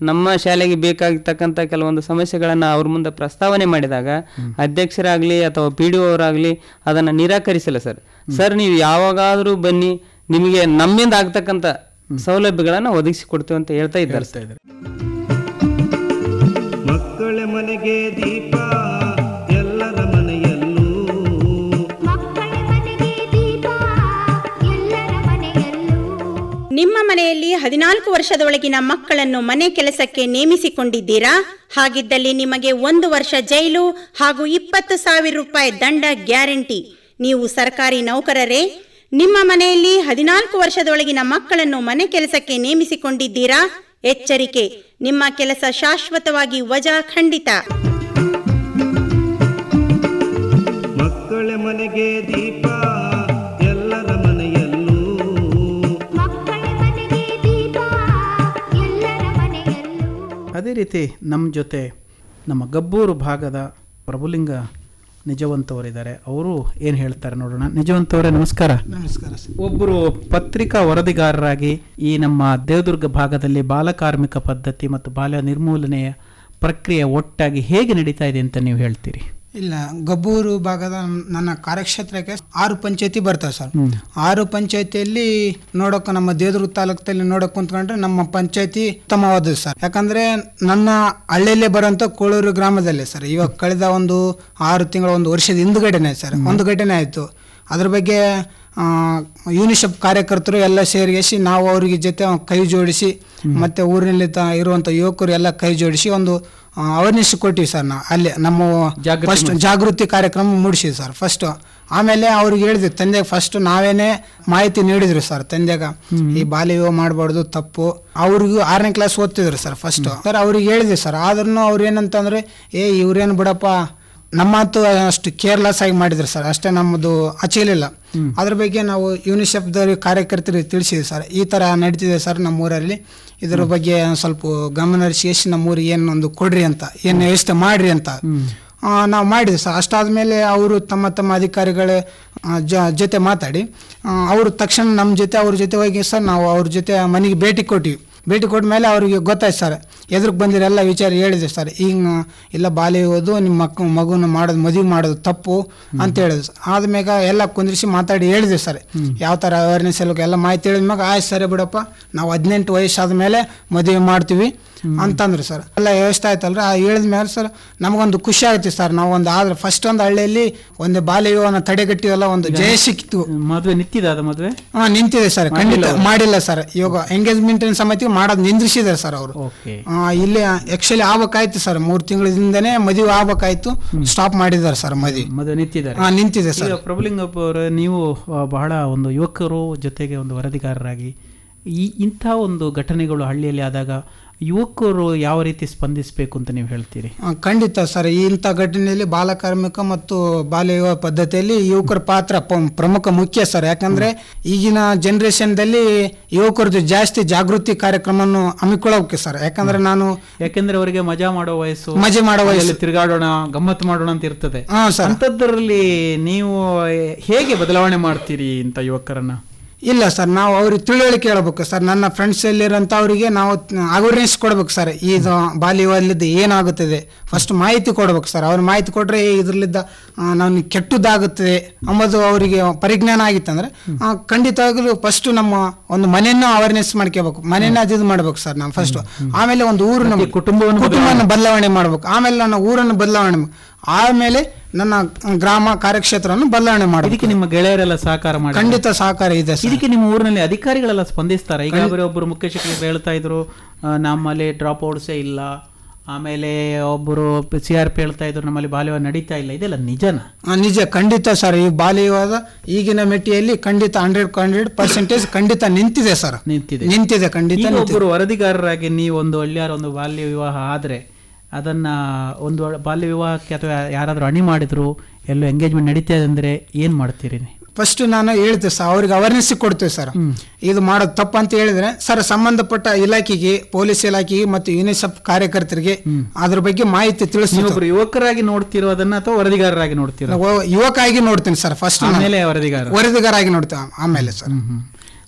ನಮ್ಮ ಶಾಲೆಗೆ ಬೇಕಾಗಿರ್ತಕ್ಕಂಥ ಕೆಲವೊಂದು ಸಮಸ್ಯೆಗಳನ್ನು ಅವ್ರ ಮುಂದೆ ಪ್ರಸ್ತಾವನೆ ಮಾಡಿದಾಗ ಅಧ್ಯಕ್ಷರಾಗಲಿ ಅಥವಾ ಪಿ ಡಿ ಅವರಾಗಲಿ ಅದನ್ನು ನಿರಾಕರಿಸಿಲ್ಲ ಸರ್ ಸರ್ ನೀವು ಯಾವಾಗಾದರೂ ಬನ್ನಿ ನಿಮಗೆ ನಮ್ಮಿಂದ ಆಗ್ತಕ್ಕಂಥ ಸೌಲಭ್ಯಗಳನ್ನು ಒದಗಿಸಿ ಕೊಡ್ತೇವೆ ಅಂತ ಹೇಳ್ತಾ ಇದ್ದಾರೆ ಸರ್ ಮಕ್ಕಳ ಮನೆಗೆ ದೀಪ ಎಲ್ಲರ ಮನೆಯಲ್ಲೂ ಮಕ್ಕಳ ಮನೆಗೆ ದೀಪ ಎಲ್ಲರ ಮನೆಯಲ್ಲೂ ನಿಮ್ಮ ಮನೆಯಲ್ಲಿ ಹದಿನಾಲ್ಕು ವರ್ಷದೊಳಗಿನ ಮಕ್ಕಳನ್ನು ಮನೆ ಕೆಲಸಕ್ಕೆ ನೇಮಿಸಿಕೊಂಡಿದ್ದೀರಾ ಹಾಗಿದ್ದಲ್ಲಿ ನಿಮಗೆ ಒಂದು ವರ್ಷ ಜೈಲು ಹಾಗೂ ಇಪ್ಪತ್ತು ಸಾವಿರ ರೂಪಾಯಿ ದಂಡ ಗ್ಯಾರಂಟಿ ನೀವು ಸರ್ಕಾರಿ ನೌಕರರೇ ನಿಮ್ಮ ಮನೆಯಲ್ಲಿ ಹದಿನಾಲ್ಕು ವರ್ಷದೊಳಗಿನ ಮಕ್ಕಳನ್ನು ಮನೆ ಕೆಲಸಕ್ಕೆ ನೇಮಿಸಿಕೊಂಡಿದ್ದೀರಾ ಎಚ್ಚರಿಕೆ ನಿಮ್ಮ ಕೆಲಸ ಶಾಶ್ವತವಾಗಿ ವಜಾ ಖಂಡಿತ ಮಕ್ಕಳ ಮನೆಗೆ ದೀಪ ಎಲ್ಲರ ಮನೆಯಲ್ಲೂ ಮಕ್ಕಳ ಮನೆಗೆ ದೀಪ ಎಲ್ಲರ ಮನೆಯಲ್ಲೂ ಅದೇ ರೀತಿ ನಮ್ಮ ಜೊತೆ ನಮ್ಮ ಗಬ್ಬೂರು ಭಾಗದ ಪ್ರಭುಲಿಂಗ ನಿಜವಂತವರಿದ್ದಾರೆ ಅವರು ಏನು ಹೇಳ್ತಾರೆ ನೋಡೋಣ ನಿಜವಂತವರೇ ನಮಸ್ಕಾರ ನಮಸ್ಕಾರ ಸರ್ ಒಬ್ಬರು ಪತ್ರಿಕಾ ವರದಿಗಾರರಾಗಿ ಈ ನಮ್ಮ ದೇವದುರ್ಗ ಭಾಗದಲ್ಲಿ ಬಾಲಕಾರ್ಮಿಕ ಪದ್ಧತಿ ಮತ್ತು ಬಾಲ್ಯ ನಿರ್ಮೂಲನೆಯ ಪ್ರಕ್ರಿಯೆ ಒಟ್ಟಾಗಿ ಹೇಗೆ ನಡೀತಾ ಇದೆ ಅಂತ ನೀವು ಹೇಳ್ತೀರಿ ಇಲ್ಲ ಗಬ್ಬೂರು ಭಾಗದ ನನ್ನ ಕಾರ್ಯಕ್ಷೇತ್ರಕ್ಕೆ ಆರು ಪಂಚಾಯತಿ ಬರ್ತವೆ ಸರ್ ಆರು ಪಂಚಾಯತಿಯಲ್ಲಿ ನೋಡೋಕೆ ನಮ್ಮ ದೇವದುರ್ಗ ತಾಲೂಕದಲ್ಲಿ ನೋಡೋಕೆ ಕುಂತ್ಕೊಂಡ್ರೆ ನಮ್ಮ ಪಂಚಾಯತಿ ಉತ್ತಮವಾದದ್ದು ಸರ್ ಯಾಕಂದ್ರೆ ನನ್ನ ಹಳ್ಳಿಯಲ್ಲೇ ಬರೋಂಥ ಕೋಳೂರು ಗ್ರಾಮದಲ್ಲೇ ಸರ್ ಇವಾಗ ಕಳೆದ ಒಂದು ಆರು ತಿಂಗಳ ಒಂದು ವರ್ಷದ ಹಿಂದುಗಡೆನೆ ಸರ್ ಒಂದು ಘಟನೆ ಆಯಿತು ಅದ್ರ ಬಗ್ಗೆ ಆ, ಯುನಿಸೆಫ್ ಕಾರ್ಯಕರ್ತರು ಎಲ್ಲ ಸೇರಿಸಿ ನಾವು ಅವರಿಗೆ ಜೊತೆ ಕೈ ಜೋಡಿಸಿ ಮತ್ತೆ ಊರಿನಲ್ಲಿ ತ- ಇರುವಂತ ಯುವಕರು ಎಲ್ಲ ಕೈ ಜೋಡಿಸಿ ಒಂದು ಅವೇರ್ನೆಸ್ ಕೊಟ್ಟಿವಿ ಸರ್ ನಾವು ಅಲ್ಲಿ ನಮ್ಮ ಜಾಗೃತಿ ಫಸ್ಟ್ ಜಾಗೃತಿ ಕಾರ್ಯಕ್ರಮ ಮೂಡಿಸಿವಿ ಸರ್ ಫಸ್ಟ್ ಆಮೇಲೆ ಅವ್ರಿಗೆ ಹೇಳಿದ್ವಿ ತಂದೆಗೆ ಫಸ್ಟ್ ನಾವೇನೆ ಮಾಹಿತಿ ನೀಡಿದ್ರು ಸರ್ ತಂದೆಗ ಈ ಬಾಲ್ಯ ವಿವಾಹ ಮಾಡಬಾರ್ದು ತಪ್ಪು ಅವ್ರಿಗೂ ಆರನೇ ಕ್ಲಾಸ್ ಓದ್ತಿದ್ರು ಸರ್ ಫಸ್ಟ್ ಸರ್ ಅವ್ರಿಗೆ ಹೇಳಿದ್ವಿ ಸರ್ ಆದ್ರೂ ಅವ್ರು ಏನಂತಂದ್ರೆ ಏ ಇವ್ರೇನು ಬಿಡಪ್ಪ ನಮ್ಮ ಮಾತು ಅಷ್ಟು ಕೇರ್ಲೆಸ್ ಆಗಿ ಮಾಡಿದ್ರು ಸರ್ ಅಷ್ಟೇ ನಮ್ಮದು ಅಚ್ಚಲಿಲ್ಲ ಅದ್ರ ಬಗ್ಗೆ ನಾವು ಯುನಿಸೆಫ್ದವ್ರಿಗೆ ಕಾರ್ಯಕರ್ತರಿಗೆ ತಿಳಿಸಿದ್ವಿ ಸರ್ ಈ ಥರ ನಡೀತಿದೆ ಸರ್ ನಮ್ಮ ಊರಲ್ಲಿ ಇದ್ರ ಬಗ್ಗೆ ಒಂದ್ ಸ್ವಲ್ಪ ಗಮನ ಹರಿಸಿ ನಮ್ಮ ಊರಿಗೆ ಏನು ಒಂದು ಕೊಡ್ರಿ ಅಂತ ಏನು ವ್ಯವಸ್ಥೆ ಮಾಡ್ರಿ ಅಂತ ನಾವು ಮಾಡಿದ್ವಿ ಸರ್ ಅಷ್ಟಾದ್ಮೇಲೆ ಅವರು ತಮ್ಮ ತಮ್ಮ ಅಧಿಕಾರಿಗಳ ಆ, ಜ- ಜೊತೆ ಮಾತಾಡಿ ಆ, ಅವರು ತಕ್ಷಣ ನಮ್ಮ ಜೊತೆ ಅವ್ರ ಜೊತೆ ಹೋಗಿ ಸರ್ ನಾವು ಅವ್ರ ಜೊತೆ ಮನೆಗೆ ಭೇಟಿ ಕೊಟ್ಟಿವಿ ಭೇಟಿ ಕೊಟ್ಟ ಮೇಲೆ ಅವ್ರಿಗೆ ಗೊತ್ತಾಯ್ತು ಸರ್ ಎದುರಿಗೆ ಬಂದಿರೋ ಎಲ್ಲ ವಿಚಾರ ಹೇಳಿದೆ ಸರ್ ಹಿಂಗೆ ಇಲ್ಲ ಬಾಲ್ಯ ಓದು ನಿಮ್ಮ ಮಕ್ಕ ಮಗುನ ಮಾಡೋದು ಮದುವೆ ಮಾಡೋದು ತಪ್ಪು ಅಂತ ಹೇಳಿದ್ರು ಸರ್ ಆದ್ಮ್ಯಾಗ ಎಲ್ಲ ಕುಂದ್ರಿಸಿ ಮಾತಾಡಿ ಹೇಳಿದೆ ಸರ್ ಯಾವ ಥರ ಅವೇರ್ನೆಸ್ ಎಲ್ಲ ಎಲ್ಲ ಮಾಹಿತಿ ಹೇಳಿದ್ಮ್ಯಾಗ ಆಯ್ತು ಸರಿ ಬಿಡಪ್ಪ ನಾವು ಹದಿನೆಂಟು ವಯಸ್ಸಾದ ಮೇಲೆ ಮದುವೆ ಮಾಡ್ತೀವಿ ಅಂತಂದ್ರು ಸರ್ ಎಲ್ಲ ವ್ಯವಸ್ಥೆ ಆಯ್ತಲ್ರ ಆ ಹೇಳಿದ ಮೇಲೆ ಸರ್ ನಮಗೊಂದು ಖುಷಿ ಆಯ್ತು ಸರ್ ನಾವು ಒಂದು ಆದ್ರೆ ಫಸ್ಟ್ ಒಂದು ಹಳ್ಳಿಯಲ್ಲಿ ಒಂದು ಬಾಲ್ಯ ವಿವಾಹನ ತಡೆಗಟ್ಟಿವಲ್ಲ ಒಂದು ಜಯ ಸಿಕ್ತು ಮದುವೆ ನಿಂತಿದೆ ಅದು ಮದುವೆ ಹಾ ನಿಂತಿದೆ ಸರ್ ಖಂಡಿತ ಮಾಡಿಲ್ಲ ಸರ್ ಇವಾಗ ಎಂಗೇಜ್ಮೆಂಟ್ ಸಮಿತಿ ಮಾಡೋದು ನಿಂದ್ರಿಸಿದ್ದಾರೆ ಸರ್ ಅವರು ಓಕೆ ಇಲ್ಲಿ ಆಕ್ಚುಲಿ ಆಗ್ಬೇಕಾಯ್ತು ಸರ್ ಮೂರು ತಿಂಗಳಿಂದನೇ ಮದುವೆ ಆಗ್ಬೇಕಾಯ್ತು ಸ್ಟಾಪ್ ಮಾಡಿದ್ದಾರೆ ಸರ್ ಮದುವೆ ಮದುವೆ ನಿಂತಿದ್ದಾರೆ ಹಾ ನಿಂತಿದೆ ಸರ್ ಈಗ ಪ್ರಭುಲಿಂಗಪ್ಪ ಅವರೇ, ನೀವು ಆ, ಬಹಳ ಒಂದು ಯುವಕರು ಜೊತೆಗೆ ಒಂದು ವರದಿಗಾರರಾಗಿ ಈ ಇಂಥ ಒಂದು ಘಟನೆಗಳು ಹಳ್ಳಿಯಲ್ಲಿ ಆದಾಗ ಯುವಕರು ಯಾವ ರೀತಿ ಸ್ಪಂದಿಸಬೇಕು ಅಂತ ನೀವು ಹೇಳ್ತೀರಿ ಆ, ಖಂಡಿತ ಸರ್ ಇಂಥ ಘಟನೆಯಲ್ಲಿ ಬಾಲಕಾರ್ಮಿಕ ಮತ್ತು ಬಾಲ್ಯ ವಿವಾಹ ಪದ್ಧತಿಯಲ್ಲಿ ಯುವಕರ ಪಾತ್ರ ಪ- ಪ್ರಮುಖ ಮುಖ್ಯ ಸರ್ ಯಾಕಂದ್ರೆ ಈಗಿನ ಜನರೇಷನ್ದಲ್ಲಿ ಯುವಕರದ್ದು ಜಾಸ್ತಿ ಜಾಗೃತಿ ಕಾರ್ಯಕ್ರಮವನ್ನು ಹಮ್ಮಿಕೊಳ್ಳಬೇಕು ಸರ್ ಯಾಕಂದ್ರೆ ನಾನು ಯಾಕೆಂದ್ರೆ ಅವರಿಗೆ ಮಜಾ ಮಾಡೋ ವಯಸ್ಸು ಮಜೆ ಮಾಡೋ ವಯಸ್ಸು ಅಲ್ಲೆಲ್ಲ ತಿರುಗಾಡೋಣ ಗಮ್ಮತ್ತು ಮಾಡೋಣ ಅಂತ ಇರ್ತದೆ ಹಾ ಸರ್ ಅಂಥದ್ರಲ್ಲಿ ನೀವು ಹೇಗೆ ಬದಲಾವಣೆ ಮಾಡ್ತೀರಿ ಇಂಥ ಯುವಕರನ್ನ ಇಲ್ಲ ಸರ್ ನಾವು ಅವ್ರಿಗೆ ತಿಳುವಳಿಕೆ ಹೇಳ್ಬೇಕು ಸರ್ ನನ್ನ ಫ್ರೆಂಡ್ಸ್ ಎಲ್ಲಿರೋಂಥ ಅವರಿಗೆ ನಾವು ಅವೇರ್ನೆಸ್ ಕೊಡ್ಬೇಕು ಸರ್ ಇದು ಬಾಲ್ಯವಿವಾಹಲಿದ್ದು ಏನಾಗುತ್ತದೆ ಫಸ್ಟ್ ಮಾಹಿತಿ ಕೊಡ್ಬೇಕು ಸರ್ ಅವ್ರ ಮಾಹಿತಿ ಕೊಟ್ಟರೆ ಇದರಲ್ಲಿದ್ದ ನಾನು ಕೆಟ್ಟದ್ದಾಗುತ್ತದೆ ಅಂಬುದು ಅವರಿಗೆ ಪರಿಜ್ಞಾನ ಆಗಿತ್ತಂದ್ರೆ ಆ, ಖಂಡಿತವಾಗ್ಲೂ ಫಸ್ಟ್ ನಮ್ಮ ಒಂದು ಮನೆಯನ್ನು ಅವೇರ್ನೆಸ್ ಮಾಡ್ಕೋಬೇಕು ಮನೆಯನ್ನ ಅದು ಇದು ಮಾಡ್ಬೇಕು ಸರ್ ನಾವು ಫಸ್ಟ್ ಆಮೇಲೆ ಒಂದು ಊರನ್ನು ಮತ್ತೆ ಕುಟುಂಬವನ್ನು ಕುಟುಂಬವನ್ನು ಬದಲಾವಣೆ ಮಾಡ್ಬೇಕು ಆಮೇಲೆ ನನ್ನ ಊರನ್ನು ಬದಲಾವಣೆ ಮಾಡ್- ಆಮೇಲೆ ನನ್ನ ಗ್ರಾಮ ಕಾರ್ಯಕ್ಷೇತ್ರವನ್ನು ಬದಲಾವಣೆ ಮಾಡಬೇಕು ಇದಕ್ಕೆ ನಿಮ್ಮ ಗೆಳೆಯರೆಲ್ಲ ಸಹಕಾರ ಮಾಡಿ ಖಂಡಿತ ಸಹಕಾರ ಇದೆ ಸರ್ ಇದಕ್ಕೆ ನಿಮ್ಮ ಊರಿನಲ್ಲಿ ಅಧಿಕಾರಿಗಳೆಲ್ಲ ಸ್ಪಂದಿಸ್ತಾರೆ ಈಗ ಬರೀ ಒಬ್ಬರು ಮುಖ್ಯ ಶಿಕ್ಷಕರು ಹೇಳ್ತಾ ಇದ್ರು ಆ, ನಮ್ಮಲ್ಲಿ ಡ್ರಾಪ್ ಔಟ್ಸೇ ಇಲ್ಲ ಆಮೇಲೆ ಒಬ್ಬರು ಸಿ ಆರ್ ಪಿ ಹೇಳ್ತಾ ಇದ್ರು ನಮ್ಮಲ್ಲಿ ಬಾಲ್ಯ ನಡೀತಾ ಇಲ್ಲ ಇದೆಲ್ಲ ನಿಜನ ಆ, ನಿಜ ಖಂಡಿತ ಸರ್ ಈ ಬಾಲ್ಯವಾದ ಈಗಿನ ಮೆಟ್ಟಿಯಲ್ಲಿ ಖಂಡಿತ ಹಂಡ್ರೆಡ್ ಹಂಡ್ರೆಡ್ ಪರ್ಸೆಂಟೇಜ್ ಖಂಡಿತ ನಿಂತಿದೆ ಸರ್ ನಿಂತಿದೆ ನಿಂತಿದೆ ಖಂಡಿತ ಈಗ ನಿಂತಿದೆ ಒಬ್ಬರು ವರದಿಗಾರರಾಗಿ ನೀವು ಒಂದು ಹಳ್ಳಿಯಾರ ಒಂದು ಬಾಲ್ಯ ವಿವಾಹ ಆದ್ರೆ ಅದನ್ನ ಒಂದು ಬಾಲ್ಯ ವಿವಾಹಕ್ಕೆ ಅಥವಾ ಯಾರಾದರೂ ಅಣಿ ಮಾಡಿದ್ರು ಎಲ್ಲೋ ಎಂಗೇಜ್ಮೆಂಟ್ ನಡೀತಾ ಇದೆ ಅಂದ್ರೆ ಏನ್ ಮಾಡ್ತೀರಿ ಫಸ್ಟ್ ನಾನು ಹೇಳ್ತೇವೆ ಸರ್ ಅವ್ರಿಗೆ ಅವೇರ್ನೆಸ್ ಕೊಡ್ತೇವೆ ಸರ್ ಇದು ಮಾಡೋದು ತಪ್ಪು ಅಂತ ಹೇಳಿದ್ರೆ ಸರ್ ಸಂಬಂಧಪಟ್ಟ ಇಲಾಖೆಗೆ ಪೊಲೀಸ್ ಇಲಾಖೆಗೆ ಮತ್ತು ಯುನಿಸೆಫ್ ಕಾರ್ಯಕರ್ತರಿಗೆ ಅದ್ರ ಬಗ್ಗೆ ಮಾಹಿತಿ ತಿಳಿಸ್ತೀವಿ ನೀವೊಬ್ರು ಯುವಕರಾಗಿ ನೋಡ್ತಿರೋದನ್ನ ಅಥವಾ ವರದಿಗಾರರಾಗಿ ನೋಡ್ತಿರೋ ಯುವಕ ಆಗಿ ನೋಡ್ತೀನಿ ಸರ್ ಫಸ್ಟ್ ಆಮೇಲೆ ವರದಿಗಾರ ವರದಿಗಾರ ಆಗಿ ನೋಡ್ತೇವೆ ಆಮೇಲೆ ಸರ್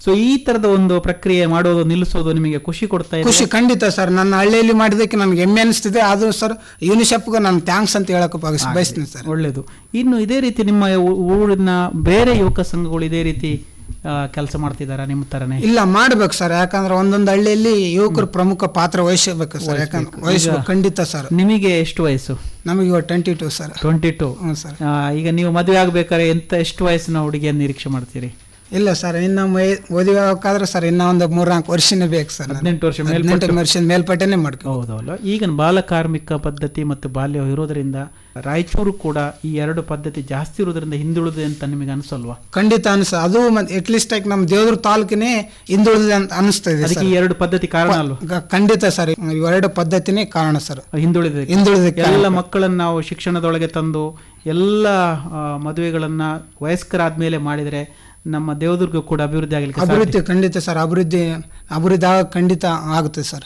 ಸೊ ಈ ತರದ ಒಂದು ಪ್ರಕ್ರಿಯೆ ಮಾಡೋದು ನಿಲ್ಲಿಸೋದು ನಿಮಗೆ ಖುಷಿ ಕೊಡ್ತಾ ಇದೆ ಖುಷಿ ಖಂಡಿತ ಸರ್ ನನ್ನ ಹಳ್ಳಿಯಲ್ಲಿ ಮಾಡಿದ್ದಕ್ಕೆ ನನಗೆ ಹೆಮ್ಮೆ ಅನಿಸ್ತಿದೆ ಅದು ಸರ್ ಯುನಿಸೆಫ್ಗೆ ನಾನು ಥ್ಯಾಂಕ್ಸ್ ಅಂತ ಹೇಳಕ್ಕೆ ಬಯಸ್- ಬಯಸ್ತೀನಿ ಸರ್ ಒಳ್ಳೇದು ಇನ್ನು ಇದೇ ರೀತಿ ನಿಮ್ಮ ಊ- ಊರಿನ ಬೇರೆ ಯುವಕ ಸಂಘಗಳು ಇದೇ ರೀತಿ ಕೆಲಸ ಮಾಡ್ತಿದ್ದಾರಾ ನಿಮ್ಮ ತರನೇ ಇಲ್ಲ ಮಾಡ್ಬೇಕು ಸರ್ ಯಾಕಂದ್ರೆ ಒಂದೊಂದು ಹಳ್ಳಿಯಲ್ಲಿ ಯುವಕರು ಪ್ರಮುಖ ಪಾತ್ರ ವಹಿಸಬೇಕು ಸರ್ ಯಾಕಂದ್ರೆ ವಹಿಸ್ಬೇಕು ಖಂಡಿತ ಸರ್ ನಿಮಗೆ ಎಷ್ಟು ವಯಸ್ಸು ನಮಗೆ ಇವಾಗ twenty two sir twenty two ಹ್ಞೂ ಸರ್ ಈಗ ನೀವು ಮದುವೆ ಆಗ್ಬೇಕಾದ್ರೆ ಎಂತ ಎಷ್ಟು ವಯಸ್ಸಿನ ಹುಡುಗಿಯನ್ನು ನಿರೀಕ್ಷೆ ಮಾಡ್ತೀರಿ ಇಲ್ಲ ಸರ್ ಇನ್ನು ಮೈ- ಮದುವೆ ಆಗ್ಬೇಕಾದ್ರೆ ಸರ್ ಇನ್ನ ಒಂದು ಮೂರ್ನಾಲ್ಕು ವರ್ಷನೇ ಬೇಕು ಸರ್ ನನಗೆ. ಹದಿನೆಂಟು ವರ್ಷ ಹದಿನೆಂಟು ಮೇಲ್ಪಟ್ಟು ವರ್ಷದ ಮೇಲ್ಪಟ್ಟೆನೆ ಮಾಡ್ಕೊ ಹೌದಲ್ಲ ಈಗ ಬಾಲ ಕಾರ್ಮಿಕ ಪದ್ಧತಿ ಮತ್ತು ಬಾಲ್ಯ ಇರೋದ್ರಿಂದ ರಾಯಚೂರು ಕೂಡ ಈ ಎರಡು ಪದ್ಧತಿ ಜಾಸ್ತಿ ಇರೋದ್ರಿಂದ ಹಿಂದುಳಿದಿದೆ ಅಂತ ನಿಮಗೆ ಅನಿಸಲ್ವಾ ಖಂಡಿತ ಅನ್ಸ ಅದು ಅಟ್ಲೀಸ್ಟ್ ಆಗಿ ನಮ್ಮ ದೇವ್ರ ತಾಲೂಕಿನೇ ಹಿಂದುಳಿದಿದೆ ಅಂತ ಅನಿಸ್ತಾ ಇದೆ ಅದಕ್ಕೆ ಸರ್ ಈ ಎರಡು ಪದ್ಧತಿ ಕಾರಣ ಅಲ್ವಾ ಗ- ಖಂಡಿತ ಸರ್ ಇವೆರಡು ಪದ್ಧತಿನೇ ಕಾರಣ ಸರ್ ಹಿಂದುಳಿದ ಹಿಂದುಳಿದಕ್ಕೆ ಎಲ್ಲ ಮಕ್ಕಳನ್ನು ನಾವು ಶಿಕ್ಷಣದೊಳಗೆ ತಂದು ಎಲ್ಲ ಆ, ಮದುವೆಗಳನ್ನ ವಯಸ್ಕರಾದ್ಮೇಲೆ ಮಾಡಿದರೆ ನಮ್ಮ ದೇವದುರ್ಗ ಕೂಡ ಅಭಿವೃದ್ಧಿ ಆಗಲಿಕ್ಕೆ ಸಾಧ್ಯ. ಅಭಿವೃದ್ಧಿ ಖಂಡಿತ ಸರ್ ಅಭಿವೃದ್ಧಿ ಅಭಿವೃದ್ಧಿ ಆಗ ಖಂಡಿತ ಆಗುತ್ತೆ ಸರ್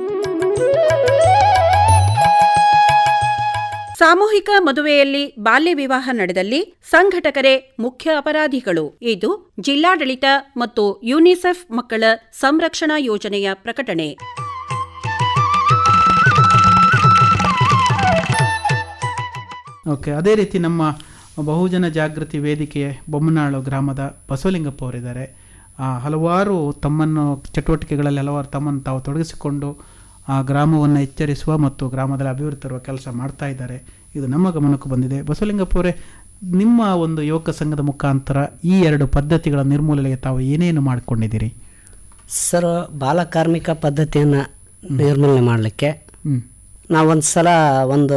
ಸಾಮೂಹಿಕ ಮದುವೆಯಲ್ಲಿ ಬಾಲ್ಯ ವಿವಾಹ ನಡೆದಲ್ಲಿ ಸಂಘಟಕರೇ ಮುಖ್ಯ ಅಪರಾಧಿಗಳು ಇದು ಜಿಲ್ಲಾಡಳಿತ ಮತ್ತು ಯುನಿಸೆಫ್ ಮಕ್ಕಳ ಸಂರಕ್ಷಣಾ ಯೋಜನೆಯ ಪ್ರಕಟಣೆ ಓಕೆ ಅದೇ ರೀತಿ ನಮ್ಮ ಬಹುಜನ ಜಾಗೃತಿ ವೇದಿಕೆ ಬೊಮ್ಮನಾಳು ಗ್ರಾಮದ ಬಸವಲಿಂಗಪ್ಪ ಅವರಿದ್ದಾರೆ ಆ, ಹಲವಾರು ತಮ್ಮನ್ನು ಚಟುವಟಿಕೆಗಳಲ್ಲಿ ಹಲವಾರು ತಮ್ಮನ್ನು ತಾವು ತೊಡಗಿಸಿಕೊಂಡು ಆ ಗ್ರಾಮವನ್ನು ಎಚ್ಚರಿಸುವ ಮತ್ತು ಗ್ರಾಮದಲ್ಲಿ ಅಭಿವೃದ್ಧಿ ತರುವ ಕೆಲಸ ಮಾಡ್ತಾ ಇದ್ದಾರೆ ಇದು ನಮ್ಮ ಗಮನಕ್ಕೂ ಬಂದಿದೆ ಬಸವಲಿಂಗಪ್ಪ ಅವರೇ ನಿಮ್ಮ ಒಂದು ಯುವಕ ಸಂಘದ ಮುಖಾಂತರ ಈ ಎರಡು ಪದ್ಧತಿಗಳ ನಿರ್ಮೂಲನೆಗೆ ತಾವು ಏನೇನು ಮಾಡಿಕೊಂಡಿದ್ದೀರಿ ಸರ್ ಬಾಲ ಕಾರ್ಮಿಕ ಪದ್ಧತಿಯನ್ನು ನಿರ್ಮೂಲನೆ ಮಾಡಲಿಕ್ಕೆ ಹ್ಮ್. ನಾವೊಂದು ಸಲ ಒಂದು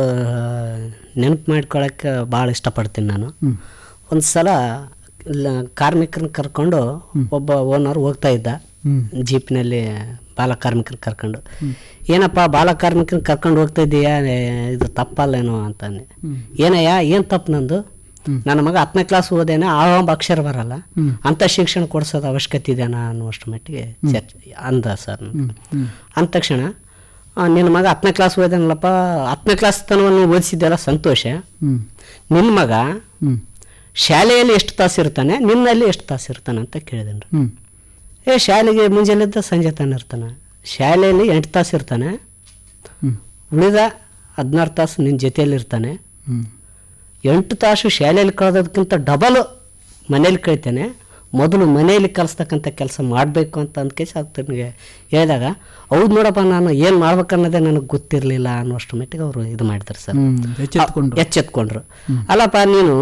ನೆನಪು ಮಾಡ್ಕೊಳಕ್ಕೆ ಭಾಳ ಇಷ್ಟಪಡ್ತೀನಿ ನಾನು ಹ್ಮ್. ಒಂದು ಸಲ ಕಾರ್ಮಿಕರನ್ನ ಕರ್ಕೊಂಡು ಒಬ್ಬ ಓನರ್ ಹೋಗ್ತಾ ಇದ್ದ ಹ್ಮ್. ಜೀಪ್ನಲ್ಲಿ ಬಾಲ ಕಾರ್ಮಿಕರನ್ನ ಕರ್ಕೊಂಡು ಏನಪ್ಪ ಬಾಲ ಕಾರ್ಮಿಕರನ್ನ ಕರ್ಕೊಂಡು ಹೋಗ್ತಾ ಇದ್ದೀಯಾ ಏ, ಇದು ತಪ್ಪಲ್ಲೇನೋ ಅಂತಾನೆ ಏನಯ್ಯ ಏನು ತಪ್ಪು ನಂದು ನನ್ನ ಮಗ ಹತ್ತನೇ ಕ್ಲಾಸ್ ಓದೇನ ಆ ಒಬ್ಬ ಅಕ್ಷರ ಬರಲ್ಲ ಅಂತ ಶಿಕ್ಷಣ ಕೊಡ್ಸೋದು ಅವಶ್ಯಕತೆ ಇದೆನಾ ಅನ್ನುವಷ್ಟು ಮಟ್ಟಿಗೆ ಚರ್ಚೆ ಅಂದ ಸರ್ ಅಂದ ತಕ್ಷಣ ಆ, ನಿನ್ನ ಮಗ ಹತ್ತನೇ ಕ್ಲಾಸ್ ಓದಾನಲ್ಲಪ್ಪ ಹತ್ತನೇ ಕ್ಲಾಸ್ ತನವನ್ನು ಓದಿಸಿದ್ದೆಲ್ಲ ಸಂತೋಷ ಹ್ಮ್. ನಿನ್ನ ಮಗ ಹ್ಮ್. ಶಾಲೆಯಲ್ಲಿ ಎಷ್ಟು ತಾಸು ಇರ್ತಾನೆ ನಿನ್ನಲ್ಲಿ ಎಷ್ಟು ತಾಸು ಇರ್ತಾನೆ ಅಂತ ಕೇಳಿದೆನು ಹ್ಮ್. ಏ ಶಾಲೆಗೆ ಮುಂಜಾನೆದ್ದ ಸಂಜೆ ತಾನೆ ಇರ್ತಾನೆ ಶಾಲೆಯಲ್ಲಿ ಎಂಟು ತಾಸು ಇರ್ತಾನೆ ಹ್ಮ್. ಉಳಿದ ಹದಿನಾರು ತಾಸು ನಿನ್ನ ಜೊತೆಯಲ್ಲಿ ಇರ್ತಾನೆ ಹ್ಮ್. ಎಂಟು ತಾಸು ಶಾಲೆಯಲ್ಲಿ ಕಳೆದೋದಕ್ಕಿಂತ ಡಬಲ್ ಮನೇಲಿ ಕಳಿತಾನೆ ಮೊದಲು ಮನೆಯಲ್ಲಿ ಕಲಿಸ್ತಕ್ಕಂಥ ಕೆಲಸ ಮಾಡಬೇಕು ಅಂತ ಅಂದ್ಕೇಸಿ ಅದು ನನಗೆ ಹೇಳಿದಾಗ ಹೌದು ನೋಡಪ್ಪ ನಾನು ಏನು ಮಾಡ್ಬೇಕನ್ನೋದೇ ನನಗೆ ಗೊತ್ತಿರಲಿಲ್ಲ ಅನ್ನೋಷ್ಟು ಮಟ್ಟಿಗೆ ಅವರು ಇದು ಮಾಡ್ತಾರೆ ಸರ್ ಹ್ಮ್. ಎಚ್ಚೆತ್ಕೊಂಡ್ರು. ಎಚ್ಚೆತ್ಕೊಂಡ್ರು ಅಲ್ಲಪ್ಪ ನೀನು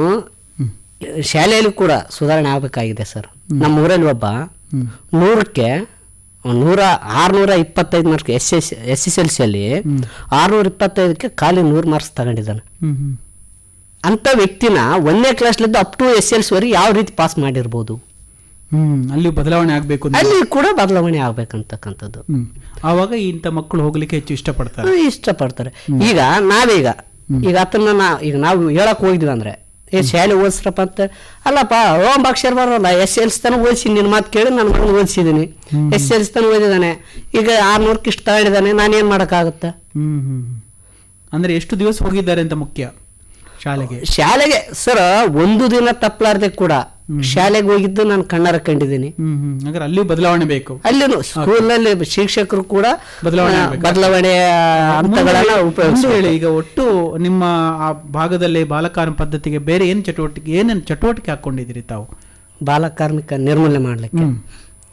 ಶಾಲೆಯಲ್ಲಿ ಕೂಡ ಸುಧಾರಣೆ ಆಗಬೇಕಾಗಿದೆ ಸರ್ ನಮ್ಮ ಊರಲ್ಲಿ ಒಬ್ಬ ನೂರಕ್ಕೆ ನೂರ ಆರುನೂರ ಇಪ್ಪತ್ತೈದು marks S S S S L ಸಿಯಲ್ಲಿ ಆರುನೂರ ಇಪ್ಪತ್ತೈದಕ್ಕೆ ಖಾಲಿ ನೂರು ಮಾರ್ಕ್ಸ್ ತಗೊಂಡಿದ್ದಾನೆ ಹ್ಮ್. ಹ್ಮ್. ಅಂಥ ವ್ಯಕ್ತಿನ ಒಂದನೇ ಕ್ಲಾಸ್ಲಿದ್ದು ಅಪ್ ಟು ಎಸ್ ಎಲ್ ಸಿವರೆಗೆ ಯಾವ ರೀತಿ ಪಾಸ್ ಮಾಡಿರ್ಬೋದು ಹ್ಮ್ ಅಲ್ಲಿ ಬದಲಾವಣೆ ಆಗ್ಬೇಕು ಅಂತ ಅಲ್ಲಿ ಕೂಡ ಬದಲಾವಣೆ ಆಗ್ಬೇಕಂತಕ್ಕಂಥದ್ದು ಹ್ಮ್ ಆವಾಗ ಇಂಥ ಮಕ್ಕಳು ಹೋಗ್ಲಿಕ್ಕೆ ಹೆಚ್ಚು ಇಷ್ಟಪಡ್ತಾರೆ ಹ್ಮ್, ಇಷ್ಟಪಡ್ತಾರೆ ಈಗ ನಾವೀಗ ಈಗ ಅದನ್ನ ನಾ ಈಗ ನಾವು ಹೇಳಕ್ ಹೋಗಿದ್ವಿ ಅಂದ್ರೆ ಏ ಶಾಲೆ ಓದಿಸ್ರಪ್ಪ ಅಂತ ಅಲ್ಲಪ್ಪ ಓಂ ಅಕ್ಷರ ಬರೋಲ್ಲ ಎಸ್ ಎಲ್ ಸಿ ತನ ಓದಿಸಿ ನಿನ್ನ ಮಾತು ಕೇಳಿ ನನ್ನ ಮಗನ ಓದಿಸಿದ್ದೀನಿ ಎಸ್ ಎಲ್ ಸಿ ತನ ಓದಿದ್ದಾನೆ ಈಗ ಆರ್ನೂರಕ್ಕೆ ಇಷ್ಟ ತಗೊಂಡಿದ್ದಾನೆ ನಾನೇನು ಮಾಡೋಕ್ಕಾಗುತ್ತೆ ಹ್ಮ್ ಹ್ಮ್ ಹ್ಮ್. ಅಂದ್ರೆ ಎಷ್ಟು ದಿವಸ ಹೋಗಿದ್ದಾರೆ ಅಂತ ಮುಖ್ಯ ಶಾಲೆಗೆ ಶಾಲೆಗೆ ಸರ್ ಒಂದು ದಿನ ತಪ್ಪಲಾರ್ದೆ ಕೂಡ ಶಾಲೆಗೆ ಹೋಗಿದ್ದು ನಾನು ಕಣ್ಣಾರ ಕಂಡಿದ್ದೀನಿ ಹ್ಮ್ ಹ್ಮ್ ಹಾಗಾದ್ರೆ ಅಲ್ಲಿಯೂ ಬದಲಾವಣೆ ಬೇಕು ಅಲ್ಲಿನೂ ಸ್ಕೂಲಲ್ಲಿ ಶಿಕ್ಷಕರು ಕೂಡ ಬದಲಾವಣೆ ಆ, ಆಗ್ಬೇಕು. ಬದಲಾವಣೆ ಹಂತಗಳನ್ನ ಮುಂದೆ ಉಪಯೋಗಿಸ್ಬೇಕು ಹೇಳಿ ಈಗ ಒಟ್ಟು ನಿಮ್ಮ ಆ ಭಾಗದಲ್ಲಿ ಬಾಲಕಾರ್ಮ ಪದ್ಧತಿಗೆ ಬೇರೆ ಏನು ಚಟುವಟಿಕೆ ಏನೇನು ಚಟುವಟಿಕೆ ಹಾಕೊಂಡಿದ್ದೀರಿ ತಾವು ಬಾಲ ಕಾರ್ಮಿಕ ನಿರ್ಮೂಲನೆ ಮಾಡ್ಲಿಕ್ಕೆ ಹ್ಮ್.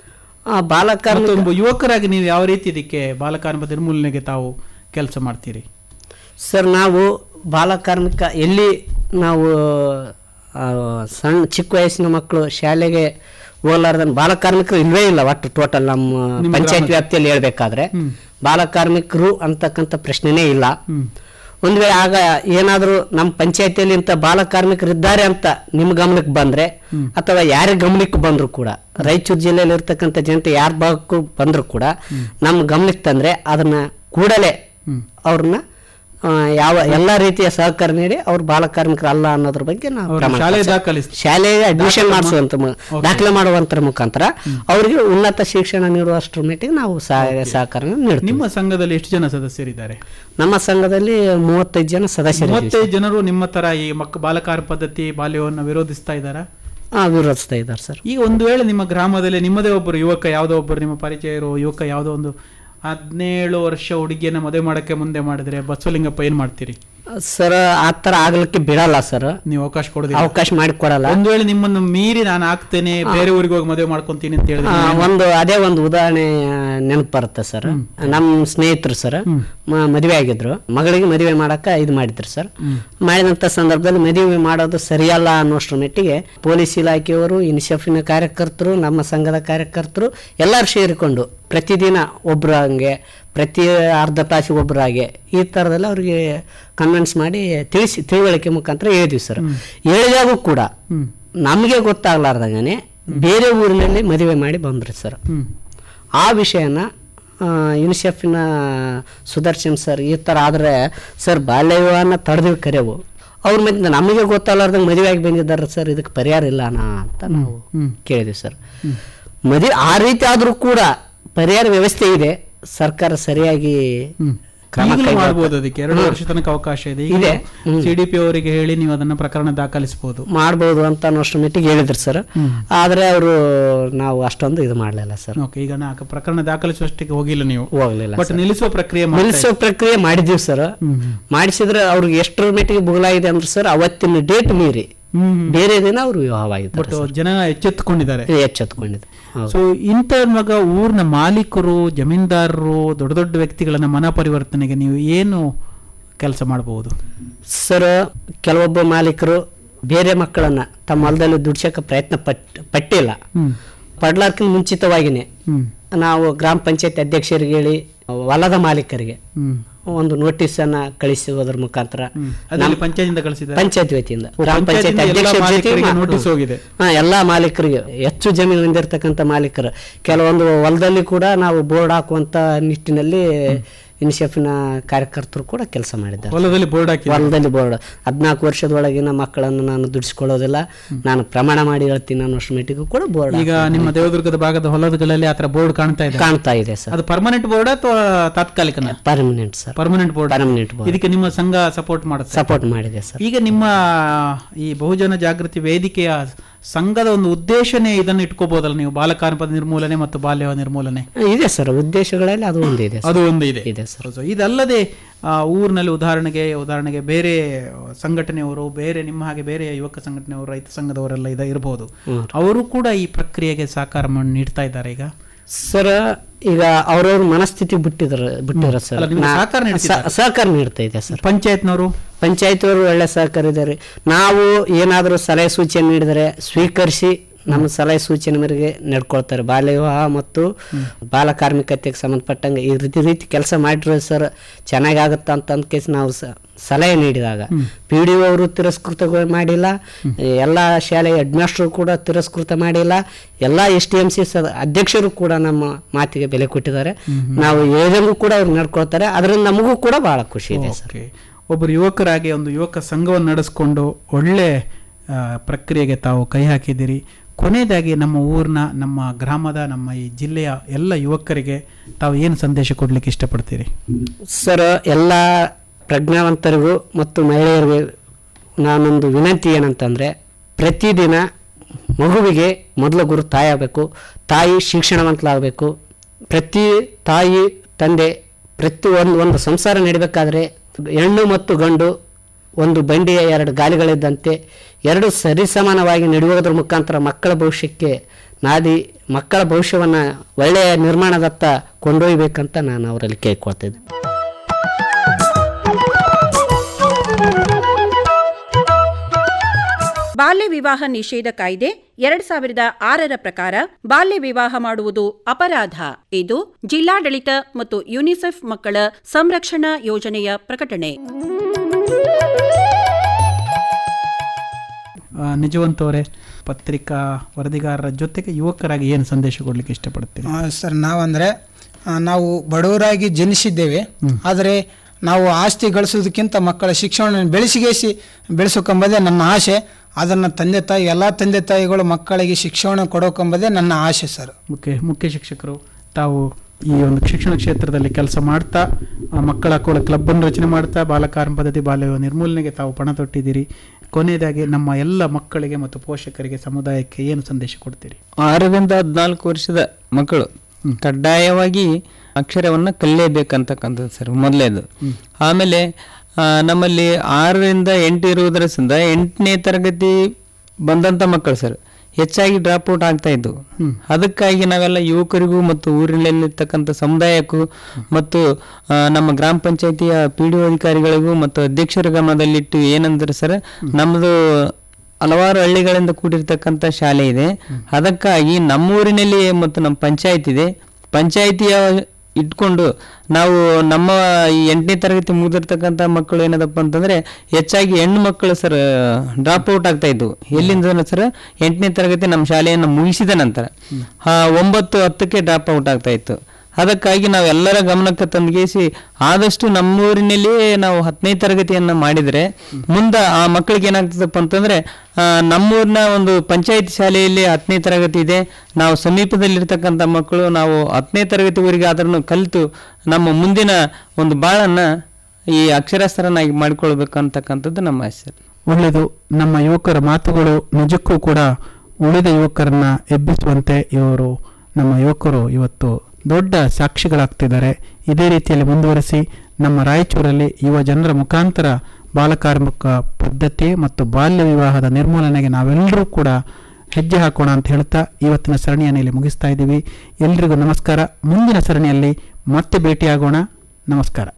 ಆ ಬಾಲ ಕಾರ್ಮಿಕ ಮತ್ತೊಬ್ಬ ಯುವಕರಾಗಿ ನೀವು ಯಾವ ರೀತಿ ಇದಕ್ಕೆ ಬಾಲಕಾರ್ಮ ನಿರ್ಮೂಲನೆಗೆ ತಾವು ಕೆಲಸ ಮಾಡ್ತೀರಿ ಸರ್ ನಾವು ಬಾಲ ಕಾರ್ಮಿಕ ಎಲ್ಲಿ ನಾವು ಆ, ಸಣ್ಣ ಚಿಕ್ಕ ವಯಸ್ಸಿನ ಮಕ್ಕಳು ಶಾಲೆಗೆ ಹೋಗ್ಲಾರ್ದನ್ ಬಾಲ ಕಾರ್ಮಿಕರು ಇಲ್ವೇ ಇಲ್ಲ ಒಟ್ಟು ಟೋಟಲ್ ನಮ್ಮ ನಿಮ್ಮ ಪಂಚಾಯತ್ ಗ್ರಾಮದಲ್ಲಿ? ವ್ಯಾಪ್ತಿಯಲ್ಲಿ ಹೇಳ್ಬೇಕಾದ್ರೆ ಬಾಲ ಕಾರ್ಮಿಕರು ಅಂತಕ್ಕಂಥ ಪ್ರಶ್ನೆನೇ ಇಲ್ಲ ಒಂದು ವೇಳೆ ಆಗ ಏನಾದರೂ ನಮ್ಮ ಪಂಚಾಯತಿಯಲ್ಲಿ ಇಂಥ ಬಾಲ ಕಾರ್ಮಿಕರು ಇದ್ದಾರೆ ಅಂತ ನಿಮ್ಮ ಗಮನಕ್ಕೆ ಬಂದ್ರೆ ಅಥವಾ ಯಾರ ಗಮನಕ್ಕೆ ಬಂದ್ರು ಕೂಡ ರಾಯಚೂರು ಜಿಲ್ಲೆಯಲ್ಲಿ ಇರ್ತಕ್ಕಂಥ ಜನತೆ ಯಾರ ಭಾಗಕ್ಕೂ ಬಂದ್ರು ಕೂಡ ನಮ್ಮ ಗಮನಕ್ಕೆ ತಂದ್ರೆ ಅದನ್ನ ಕೂಡಲೇ ಅವ್ರನ್ನ ಆ, ಯಾವ ಎಲ್ಲಾ ರೀತಿಯ ಸಹಕಾರ ನೀಡಿ ಅವ್ರು ಬಾಲ ಕಾರ್ಮಿಕರು ಅಲ್ಲ ಅನ್ನೋದ್ರ ಬಗ್ಗೆ ನಾವು ಅವ್ರನ್ನ ಪ್ರಮಾಣ ಶಾಲೆಗೆ ಪತ್ರ- ದಾಖಲಿಸಿ. ಶಾಲೆಗೆ ಅಡ್ಮಿಷನ್ ದಾಖಲೆ ಮಾ- ಮಾಡಿಸುವಂತ ಮು- Okay. ದಾಖಲೆ ಮಾಡುವಂತರ ಮುಖಾಂತರ ಅವರಿಗೆ ಉನ್ನತ ಶಿಕ್ಷಣ ನೀಡುವಷ್ಟರ ಮಟ್ಟಿಗೆ ನಾವು ಸಹಾಯ ಸಹಕಾರ ನೀಡ್ತೀವಿ ನಿಮ್ಮ ಸಂಘದಲ್ಲಿ ಎಷ್ಟು ಜನ ಸದಸ್ಯರಿದ್ದಾರೆ ನಮ್ಮ ಸಂಘದಲ್ಲಿ ಮೂವತ್ತೈದು ಜನ ಸದಸ್ಯರು ಮೂವತ್ತೈದು ಜನರು ನಿಮ್ಮ ತರ ಈ ಮಕ್ಕ ಬಾಲಕಾರ ಪದ್ಧತಿ ಬಾಲ್ಯವನ್ನು ವಿರೋಧಿಸ್ತಾ ಇದ್ದಾರಾ ಆ, ವಿರೋಧಿಸ್ತಾ ಇದ್ದಾರೆ ಸರ್ ಈಗ ಒಂದು ವೇಳೆ ನಿಮ್ಮ ಗ್ರಾಮದಲ್ಲಿ ನಿಮ್ಮದೇ ಒಬ್ಬರು ಯುವಕ ಯಾವುದೋ ಒಬ್ಬರು ನಿಮ್ಮ ಪರಿಚಯ ಇರೋ ಯುವಕ ಯಾವುದೋ ಒಂದು ಹದಿನೇಳು ವರ್ಷ ಹುಡುಗಿಯನ್ನ ಮದುವೆ ಮಾಡಕ್ಕೆ ಮುಂದೆ ಮಾಡಿದ್ರೆ ಬಸವಲಿಂಗಪ್ಪ ಏನ್ ಮಾಡ್ತೀರಿ ಸರ್ ಆ ಥರ ಆಗ್ಲಿಕ್ಕೆ ಬಿಡಲ್ಲ ಸರ್ ನೀವು ಅವಕಾಶ ಕೊಡೋದಿಲ್ಲ ಅವಕಾಶ ಮಾಡಿಕೊಡಲ್ಲ ಒಂದು ವೇಳೆ ನಿಮ್ಮನ್ನು ಮೀರಿ ನಾನು ಆಗ್ತೇನೆ ಬೇರೆ ಊರಿಗೆ ಹೋಗಿ ಮದುವೆ ಮಾಡ್ಕೊಂತೀನಿ ಅಂತ ಹೇಳಿದ್ರೆ ಆ, ಒಂದು ಅದೇ ಒಂದು ಉದಾಹರಣೆ ನೆನಪು ಬರುತ್ತೆ ಸರ್ ನಮ್ಮ ಸ್ನೇಹಿತರು ಸರ್ ಮದುವೆ ಆಗಿದ್ರು ಮಗಳಿಗೆ ಮದುವೆ ಮಾಡಕ್ಕ ಇದು ಮಾಡಿದ್ರು ಸರ್ ಮಾಡಿದಂತ ಸಂದರ್ಭದಲ್ಲಿ ಮದುವೆ ಮಾಡೋದು ಸರಿಯಲ್ಲ ಅನ್ನೋಷ್ಟ್ರ ಮಟ್ಟಿಗೆ ಪೊಲೀಸ್ ಇಲಾಖೆಯವರು ಇನಿಷಫಿನ ಕಾರ್ಯಕರ್ತರು ನಮ್ಮ ಸಂಘದ ಕಾರ್ಯಕರ್ತರು ಎಲ್ಲರೂ ಸೇರಿಕೊಂಡು ಪ್ರತಿದಿನ ಒಬ್ರು ಹಂಗೆ ಪ್ರತಿ ಅರ್ಧ ತಾಸಿಗೆ ಒಬ್ಬರಾಗೆ ಈ ಥರದೆಲ್ಲ ಅವ್ರಿಗೆ ಕನ್ವಿನ್ಸ್ ಮಾಡಿ ತಿಳಿಸಿ ತಿಳುವಳಿಕೆ ಮುಖಾಂತರ ಹೇಳಿದ್ವಿ ಸರ್ ಹೇಳಿದಾಗೂ ಕೂಡ ನಮಗೆ ಗೊತ್ತಾಗ್ಲಾರ್ದಂಗೆ ಬೇರೆ ಊರಿನಲ್ಲಿ ಮದುವೆ ಮಾಡಿ ಬಂದ್ರಿ ಸರ್ ಆ ವಿಷಯನ ಯುನಿಸೆಫಿನ ಸುದರ್ಶನ್ ಸರ್ ಈ ಥರ ಆದರೆ ಸರ್ ಬಾಲ್ಯ ವಿವಾಹನ ತಡೆದಿವಿ ಕರೆವು ಅವ್ರ ಮತ್ತೆ ನಮಗೆ ಗೊತ್ತಾಗ್ಲಾರ್ದಂಗೆ ಮದುವೆ ಆಗಿ ಬಂದಿದ್ದಾರೆ ಸರ್ ಇದಕ್ಕೆ ಪರಿಹಾರ ಇಲ್ಲ ಅಂತ ನಾವು ಕೇಳಿದ್ವಿ ಸರ್ ಮದುವೆ ಆ ರೀತಿ ಆದರೂ ಕೂಡ ಪರಿಹಾರ ವ್ಯವಸ್ಥೆ ಇದೆ ಸರ್ಕಾರ ಸರಿಯಾಗಿ ಕ್ರಮ ಈಗಲೂ ಕೈಗೊಳ್ತಾ- ಮಾಡ್ಬೋದು ಅದಕ್ಕೆ ಎರಡು ವರ್ಷ ತನಕ ಅವಕಾಶ ಇದೆ ಇದೆ. ಹ್ಮ್. ಸಿಡಿಪಿ ಅವರಿಗೆ ಹೇಳಿ ನೀವು ಅದನ್ನ ಪ್ರಕರಣ ದಾಖಲಿಸಬಹುದು ಮಾಡ್ಬೋದು ಅಂತ ಅನ್ನೋಷ್ಟ್ರ ಮಟ್ಟಿಗೆ ಹೇಳಿದ್ರು ಸರ್ ಆದರೆ ಅವರು ನಾವು ಅಷ್ಟೊಂದು ಇದು ಮಾಡಲಿಲ್ಲ ಸರ್ ಓಕೆ ಈಗ ನಾ ಪ್ರಕರಣ ದಾಖಲಿಸುವಷ್ಟಕ್ಕೆ ಹೋಗಿಲ್ಲ ನೀವು ಹೋಗ್ಲಿಲ್ಲ ಬಟ್ ಸರ್. ನಿಲ್ಲಿಸುವ ಪ್ರಕ್ರಿಯೆ ಮಾಡ್ತಾ ನಿಲ್ಲಿಸೋ ಪ್ರಕ್ರಿಯೆ ಮಾಡಿದೀವಿ ಸರ್ ಮಾಡಿಸಿದ್ರೆ ಅವ್ರಿಗೆ ಎಷ್ಟರ ಮಟ್ಟಿಗೆ ಬುಗಲಾಗಿದೆ ಅಂದ್ರೆ ಸರ್ ಅವತ್ತಿನ ಡೇಟ್ ಮೀರಿ ಬೇರೆ ದಿನ ಅವರು ವಿವಾಹವಾಗಿದ್ದಾರೆ ಬಟ್ ಜನ ಎಚ್ಚೆತ್ತುಕೊಂಡಿದ್ದಾರೆ ಎಚ್ಚೆತ್ಕೊಂಡಿದ್ದಾರೆ ಹೌದು. ಸೊ ಇಂಥ ಮಗ ಊರಿನ ಮಾಲೀಕರು ಜಮೀನ್ದಾರರು ದೊಡ್ಡ ದೊಡ್ಡ ವ್ಯಕ್ತಿಗಳನ್ನ ಮನ ಪರಿವರ್ತನೆಗೆ ನೀವು ಏನು ಕೆಲಸ ಮಾಡಬಹುದು ಸರ್ ಕೆಲವೊಬ್ಬ ಮಾಲೀಕರು ಬೇರೆ ಮಕ್ಕಳನ್ನ ತಮ್ಮ ಹೊಲದಲ್ಲಿ ದುಡ್ಸಕ್ಕೆ ಪ್ರಯತ್ನ ಪಟ್ ಪಟ್ಟಿಲ್ಲ ಪಡ್ಲಾರ್ಕಿಂತ ಮುಂಚಿತವಾಗಿನೇ ನಾವು ಗ್ರಾಮ ಪಂಚಾಯತ್ ಅಧ್ಯಕ್ಷರಿಗೆ ಹೇಳಿ ಹೊಲದ ಮಾಲೀಕರಿಗೆ ಒಂದು ನೋಟಿಸ್ ಅನ್ನ ಕಳಿಸುವುದರ ಮುಖಾಂತರ ಅದ್ರಲ್ಲಿ ಪಂಚಾಯತಿಂದ ಕಳಿಸಿದ್ದಾರೆ ಪಂಚಾಯತ್ ವತಿಯಿಂದ ಓ, ಗ್ರಾಮ ಪಂಚಾಯತ್ ಪಂಚಾಯತಿಂದ ಎಲ್ಲ ಅಧ್ಯಕ್ಷರ ಜೊತೆ ಮಾಲೀಕರಿಗೆ ಮಾ- notice ಹೋಗಿದೆ. ಹಾ ಎಲ್ಲಾ ಮಾಲೀಕರಿಗೆ ಹೆಚ್ಚು ಜಮೀನು ಹೊಂದಿರತಕ್ಕಂಥ ಮಾಲೀಕರು ಕೆಲವೊಂದು ಹೊಲದಲ್ಲಿ ಕೂಡ ನಾವು ಬೋರ್ಡ್ ಹಾಕುವಂತ ನಿಟ್ಟಿನಲ್ಲಿ ಇನಿಷಿಯಫ್ನ ಕಾರ್ಯಕರ್ತರು ಕೂಡ ಕೆಲಸ ಮಾಡಿದ್ದಾರೆ ಹೊಲದಲ್ಲಿ ಬೋರ್ಡ್ ಹಾಕಿ ಹೊಲದಲ್ಲಿ ಬೋರ್ಡ್ ಹದಿನಾಲ್ಕು ವರ್ಷದೊಳಗಿನ ಮಕ್ಕಳನ್ನು ನಾನು ದುಡಿಸ್ಕೊಳ್ಳೋದಿಲ್ಲ ನಾನು ಪ್ರಮಾಣ ಮಾಡಿ ಹೇಳ್ತೀನಿ ಅನ್ನೋಷ್ಟು ಮಟ್ಟಿಗೂ ಕೂಡ ಬೋರ್ಡ್ ಈಗ ನಿಮ್ಮ ದೇವದುರ್ಗದ ಭಾಗದ ಹೊಲಗಳಲ್ಲಿ ಆತರ ಬೋರ್ಡ್ ಕಾಣ್ತಾ ಇದೆ ಕಾಣ್ತಾ ಇದೆ ಸರ್ ಅದು ಪರ್ಮನೆಂಟ್ ಬೋರ್ಡ್ ಅಥವಾ ತಾತ್ಕಾಲಿಕನ permanent sir permanent board permanent board ಇದಕ್ಕೆ ನಿಮ್ಮ ಸಂಘ ಸಪೋರ್ಟ್ ಮಾಡುತ್ತೆ ಸಪೋರ್ಟ್ ಮಾಡಿದೆ ಸರ್ ಈಗ ನಿಮ್ಮ ಈ ಬಹುಜನ ಜಾಗೃತಿ ವೇದಿಕೆಯ ಸಂಘದ ಒಂದು ಉದ್ದೇಶನೇ ಇದನ್ನು ಇಟ್ಕೋಬಹುದಲ್ಲ ನೀವು ಬಾಲಕಾರ್ಮಿಕ ನಿರ್ಮೂಲನೆ ಮತ್ತು ಬಾಲ್ಯ ನಿರ್ಮೂಲನೆ ಇದೆ ಸರ್ ಉದ್ದೇಶಗಳಲ್ಲಿ ಅದು ಒಂದು ಇದೆ ಅದು ಒಂದು ಇದೆ ಇದೆ ಸರ್ ಸೊ ಇದಲ್ಲದೆ ಆ, ಊರಿನಲ್ಲಿ ಉದಾಹರಣೆಗೆ ಉದಾಹರಣೆಗೆ ಬೇರೆ ಸಂಘಟನೆಯವರು ಬೇರೆ ನಿಮ್ಮ ಹಾಗೆ ಬೇರೆ ಯುವಕ ಸಂಘಟನೆಯವರು ರೈತ ಸಂಘದವರೆಲ್ಲ ಇದೆ ಇರಬಹುದು ಅವರು ಕೂಡ ಈ ಪ್ರಕ್ರಿಯೆಗೆ ಸಹಕಾರ ಮಾಡಿ ನೀಡ್ತಾ ಇದ್ದಾರೆ ಈಗ ಸರ್ ಈಗ ಅವ್ರವ್ರ ಮನಸ್ಥಿತಿ ಬಿಟ್ಟಿದ್ರ ಬಿಟ್ಟಿರ ಸರ್ ಅಲ್ಲ, ನಿಮ್ಗೆ ನಾ- ಸಹಕಾರ ನೀಡ್ತಿದ್ದಾರೆ. ಸ- ಸಹಕಾರ ನೀಡ್ತಾ ಇದೆ ಸರ್ ಪಂಚಾಯತ್ನವರು ಪಂಚಾಯತ್ ಅವರು ಒಳ್ಳೆ ಸಹಕಾರ ಇದ್ದಾರೆ ನಾವು ಏನಾದರೂ ಸಲಹೆ ಸೂಚನೆ ನೀಡಿದರೆ ಸ್ವೀಕರಿಸಿ ನಮ್ಮ ಸಲಹೆ ಸೂಚನೆ ಮೇರೆಗೆ ನಡ್ಕೊಳ್ತಾರೆ ಬಾಲ್ಯ ವಿವಾಹ ಮತ್ತು ಬಾಲ ಕಾರ್ಮಿಕತೆಗೆ ಸಂಬಂಧಪಟ್ಟಂಗೆ ಈ ರೀತಿ ರೀತಿ ಕೆಲಸ ಮಾಡಿರೋ ಸರ್ ಚೆನ್ನಾಗಾಗುತ್ತಾ ಅಂತ ಅಂದ ಕೇಸ್ ನಾವು ಸ- ಸಲಹೆ ನೀಡಿದಾಗ ಪಿ ಡಿ ಅವರು ತಿರಸ್ಕೃತ ಮಾಡಿಲ್ಲ ಎಲ್ಲ ಶಾಲೆಯ ಹೆಡ್ಮಾಸ್ಟರ್ ಕೂಡ ತಿರಸ್ಕೃತ ಮಾಡಿಲ್ಲ ಎಲ್ಲ ಎಸ್ ಟಿ ಎಂ ಸಿ ಅಧ್ಯಕ್ಷರು ಕೂಡ ನಮ್ಮ ಮಾತಿಗೆ ಬೆಲೆ ಕೊಟ್ಟಿದ್ದಾರೆ ನಾವು ಹೇಳಿದಂಗೂ ಕೂಡ ಅವ್ರು ನಡ್ಕೊಳ್ತಾರೆ ಅದರಿಂದ ನಮಗೂ ಕೂಡ ಬಹಳ ಖುಷಿ ಇದೆ ಸರ್ ಓಕೆ ಒಬ್ಬರು ಯುವಕರಾಗಿ ಒಂದು ಯುವಕ ಸಂಘವನ್ನು ನಡೆಸ್ಕೊಂಡು ಒಳ್ಳೆ ಆ, ಪ್ರಕ್ರಿಯೆಗೆ ತಾವು ಕೈ ಹಾಕಿದ್ದೀರಿ ಕೊನೆಯದಾಗಿ ನಮ್ಮ ಊರಿನ ನಮ್ಮ ಗ್ರಾಮದ ನಮ್ಮ ಈ ಜಿಲ್ಲೆಯ ಎಲ್ಲ ಯುವಕರಿಗೆ ತಾವು ಏನು ಸಂದೇಶ ಕೊಡ್ಲಿಕ್ಕೆ ಇಷ್ಟಪಡ್ತೀರಿ ಸರ್ ಎಲ್ಲ ಪ್ರಜ್ಞಾವಂತರಿಗೂ ಮತ್ತು ಮಹಿಳೆಯರಿಗೂ ನಾನೊಂದು ವಿನಂತಿ ಏನಂತಂದರೆ ಪ್ರತಿದಿನ ಮಗುವಿಗೆ ಮೊದಲ ಗುರು ತಾಯಿ ಆಗಬೇಕು ತಾಯಿ ಶಿಕ್ಷಣವಂತಲಾಗಬೇಕು ಪ್ರತಿ ತಾಯಿ ತಂದೆ ಪ್ರತಿ ಒಂದು ಒಂದು ಸಂಸಾರ ನಡಿಬೇಕಾದ್ರೆ ಹೆಣ್ಣು ಮತ್ತು ಗಂಡು ಒಂದು ಬಂಡಿಯ ಎರಡು ಗಾಲಿಗಳಿದ್ದಂತೆ ಎರಡು ಸರಿಸಮಾನವಾಗಿ ನಡೆಯುವುದರ ಮುಖಾಂತರ ಮಕ್ಕಳ ಭವಿಷ್ಯಕ್ಕೆ ನಾದಿ ಮಕ್ಕಳ ಭವಿಷ್ಯವನ್ನು ಒಳ್ಳೆಯ ನಿರ್ಮಾಣದತ್ತ ಕೊಂಡೊಯ್ಯಬೇಕಂತ ನಾನು ಅವರಲ್ಲಿ ಕೇಳ್ಕೊಳ್ತಿದ್ದೆ ಬಾಲ್ಯ ವಿವಾಹ ನಿಷೇಧ ಕಾಯ್ದೆ ಎರಡ್ ಸಾವಿರದ ಆರರ ಪ್ರಕಾರ ಬಾಲ್ಯ ವಿವಾಹ ಮಾಡುವುದು ಅಪರಾಧ ಇದು ಜಿಲ್ಲಾಡಳಿತ ಮತ್ತು ಯುನಿಸೆಫ್ ಮಕ್ಕಳ ಸಂರಕ್ಷಣಾ ಯೋಜನೆಯ ಪ್ರಕಟಣೆ ಆ, ನಿಜವಂತವರೇ ಪತ್ರಿಕಾ ವರದಿಗಾರರ ಜೊತೆಗೆ ಯುವಕರಾಗಿ ಏನು ಸಂದೇಶ ಕೊಡ್ಲಿಕ್ಕೆ ಇಷ್ಟಪಡ್ತೀರಿ ಆ, ಸರ್ ನಾವಂದ್ರೆ ಆ, ನಾವು ಬಡವರಾಗಿ ಜನಿಸಿದ್ದೇವೆ ಆದರೆ ನಾವು ಆಸ್ತಿ ಗಳಿಸೋದಕ್ಕಿಂತ ಮಕ್ಕಳ ಶಿಕ್ಷಣ ಬೆಳೆಸಿಗೇಸಿ ಬೆಳೆಸೋಕೆಂಬುದೇ ನನ್ನ ಆಸೆ ಅದನ್ನು ತಂದೆ ತಾಯಿ ಎಲ್ಲ ತಂದೆ ತಾಯಿಗಳು ಮಕ್ಕಳಿಗೆ ಶಿಕ್ಷಣ ಕೊಡೋಕೆಂಬುದೇ ನನ್ನ ಆಸೆ ಸರ್ ಮುಖ್ಯ ಮುಖ್ಯ ಶಿಕ್ಷಕರು ತಾವು ಈ ಒಂದು ಶಿಕ್ಷಣ ಕ್ಷೇತ್ರದಲ್ಲಿ ಕೆಲಸ ಮಾಡ್ತಾ ಆ, ಮಕ್ಕಳ ಕೂಡ ಕ್ಲಬ್ ಅನ್ನು ರಚನೆ ಮಾಡ್ತಾ ಬಾಲಕಾರ್ಮ ಪದ್ಧತಿ ಬಾಲ್ಯ ನಿರ್ಮೂಲನೆಗೆ ತಾವು ಪಣ ತೊಟ್ಟಿದ್ದೀರಿ ಕೊನೆಯದಾಗಿ ನಮ್ಮ ಎಲ್ಲ ಮಕ್ಕಳಿಗೆ ಮತ್ತು ಪೋಷಕರಿಗೆ ಸಮುದಾಯಕ್ಕೆ ಏನು ಸಂದೇಶ ಕೊಡ್ತೀರಿ ಆರರಿಂದ ಹದಿನಾಲ್ಕು ವರ್ಷದ ಮಕ್ಕಳು ಕಡ್ಡಾಯವಾಗಿ ಅಕ್ಷರವನ್ನು ಕಲಿಯಬೇಕಂತಕ್ಕಂಥದ್ದು ಸರ್ ಮೊದಲೇದು ಆಮೇಲೆ ಆ, ನಮ್ಮಲ್ಲಿ ಆರರಿಂದ ಎಂಟು ಇರುವುದರಿಂದ ಎಂಟನೇ ತರಗತಿ ಬಂದಂಥ ಮಕ್ಕಳು ಸರ್ ಹೆಚ್ಚಾಗಿ ಡ್ರಾಪ್ ಔಟ್ ಆಗ್ತಾ ಇದ್ದು ಅದಕ್ಕಾಗಿ ನಾವೆಲ್ಲ ಯುವಕರಿಗೂ ಮತ್ತು ಊರಿನಲ್ಲಿರ್ತಕ್ಕಂಥ ಸಮುದಾಯಕ್ಕೂ ಮತ್ತು ಆ, ನಮ್ಮ ಗ್ರಾಮ ಪಂಚಾಯತಿಯ ಪಿ ಡಿ ಅಧಿಕಾರಿಗಳಿಗೂ ಮತ್ತು ಅಧ್ಯಕ್ಷರ ಗಮನದಲ್ಲಿಟ್ಟು ಏನಂದ್ರೆ ಸರ್ ನಮ್ಮದು ಹಲವಾರು ಹಳ್ಳಿಗಳಿಂದ ಕೂಡಿರ್ತಕ್ಕಂಥ ಶಾಲೆ ಇದೆ ಅದಕ್ಕಾಗಿ ನಮ್ಮೂರಿನಲ್ಲಿ ಮತ್ತು ನಮ್ಮ ಪಂಚಾಯತ್ ಇದೆ ಪಂಚಾಯತಿಯ ಇಟ್ಕೊಂಡು ನಾವು ನಮ್ಮ ಈ ಎಂಟನೇ ತರಗತಿ ಮುಗಿದಿರ್ತಕ್ಕಂಥ ಮಕ್ಕಳು ಏನದಪ್ಪ ಅಂತಂದ್ರೆ ಹೆಚ್ಚಾಗಿ ಹೆಣ್ಣು ಮಕ್ಕಳು ಸರ್ ಡ್ರಾಪ್ ಔಟ್ ಆಗ್ತಾ ಇದ್ವು ಎಲ್ಲಿಂದ ಸರ್ ಎಂಟನೇ ತರಗತಿ ನಮ್ಮ ಶಾಲೆಯನ್ನು ಮುಗಿಸಿದ ನಂತರ ಆ, ಒಂಬತ್ತು ಹತ್ತಕ್ಕೆ ಡ್ರಾಪ್ ಔಟ್ ಆಗ್ತಾ ಇತ್ತು ಅದಕ್ಕಾಗಿ ನಾವು ಎಲ್ಲರ ಗಮನಕ್ಕೆ ತಂದುಗೇಸಿ ಆದಷ್ಟು ನಮ್ಮೂರಿನಲ್ಲಿಯೇ ನಾವು ಹತ್ತನೇ ತರಗತಿಯನ್ನ ಮಾಡಿದರೆ ಮುಂದೆ ಆ ಮಕ್ಕಳಿಗೆ ಏನಾಗ್ತದಪ್ಪ ಅಂತಂದ್ರೆ ಆ, ನಮ್ಮೂರಿನ ಒಂದು ಪಂಚಾಯತ್ ಶಾಲೆಯಲ್ಲಿ ಹತ್ತನೇ ತರಗತಿ ಇದೆ ನಾವು ಸಮೀಪದಲ್ಲಿರ್ತಕ್ಕಂಥ ಮಕ್ಕಳು ನಾವು ಹತ್ತನೇ ತರಗತಿವರೆಗೆ ಅದನ್ನು ಕಲಿತು ನಮ್ಮ ಮುಂದಿನ ಒಂದು ಬಾಳನ್ನ ಈ ಅಕ್ಷರಸ್ಥರನಾಗಿ ಮಾಡಿಕೊಳ್ಬೇಕಂತಕ್ಕಂಥದ್ದು ನಮ್ಮ ಆಸೆ ಒಳ್ಳೆಯದು ನಮ್ಮ ಯುವಕರ ಮಾತುಗಳು ನಿಜಕ್ಕೂ ಕೂಡ ಉಳಿದ ಯುವಕರನ್ನ ಎಬ್ಬಿಸುವಂತೆ ಇವರು ನಮ್ಮ ಯುವಕರು ಇವತ್ತು ದೊಡ್ಡ ಸಾಕ್ಷಿಗಳಾಗ್ತಿದ್ದಾರೆ ಇದೇ ರೀತಿಯಲ್ಲಿ ಮುಂದುವರಿಸಿ ನಮ್ಮ ರಾಯಚೂರಲ್ಲಿ ಯುವ ಜನರ ಮುಖಾಂತರ ಬಾಲಕಾರ್ಮಿಕ ಪದ್ಧತಿ ಮತ್ತು ಬಾಲ್ಯ ವಿವಾಹದ ನಿರ್ಮೂಲನೆಗೆ ನಾವೆಲ್ಲರೂ ಕೂಡ ಹೆಜ್ಜೆ ಹಾಕೋಣ ಅಂತ ಹೇಳ್ತಾ ಇವತ್ತಿನ ಸರಣಿಯನ್ನು ಇಲ್ಲಿ ಮುಗಿಸ್ತಾ ಇದ್ದೀವಿ ಎಲ್ರಿಗೂ ನಮಸ್ಕಾರ ಮುಂದಿನ ಸರಣಿಯಲ್ಲಿ ಮತ್ತೆ ಭೇಟಿಯಾಗೋಣ ನಮಸ್ಕಾರ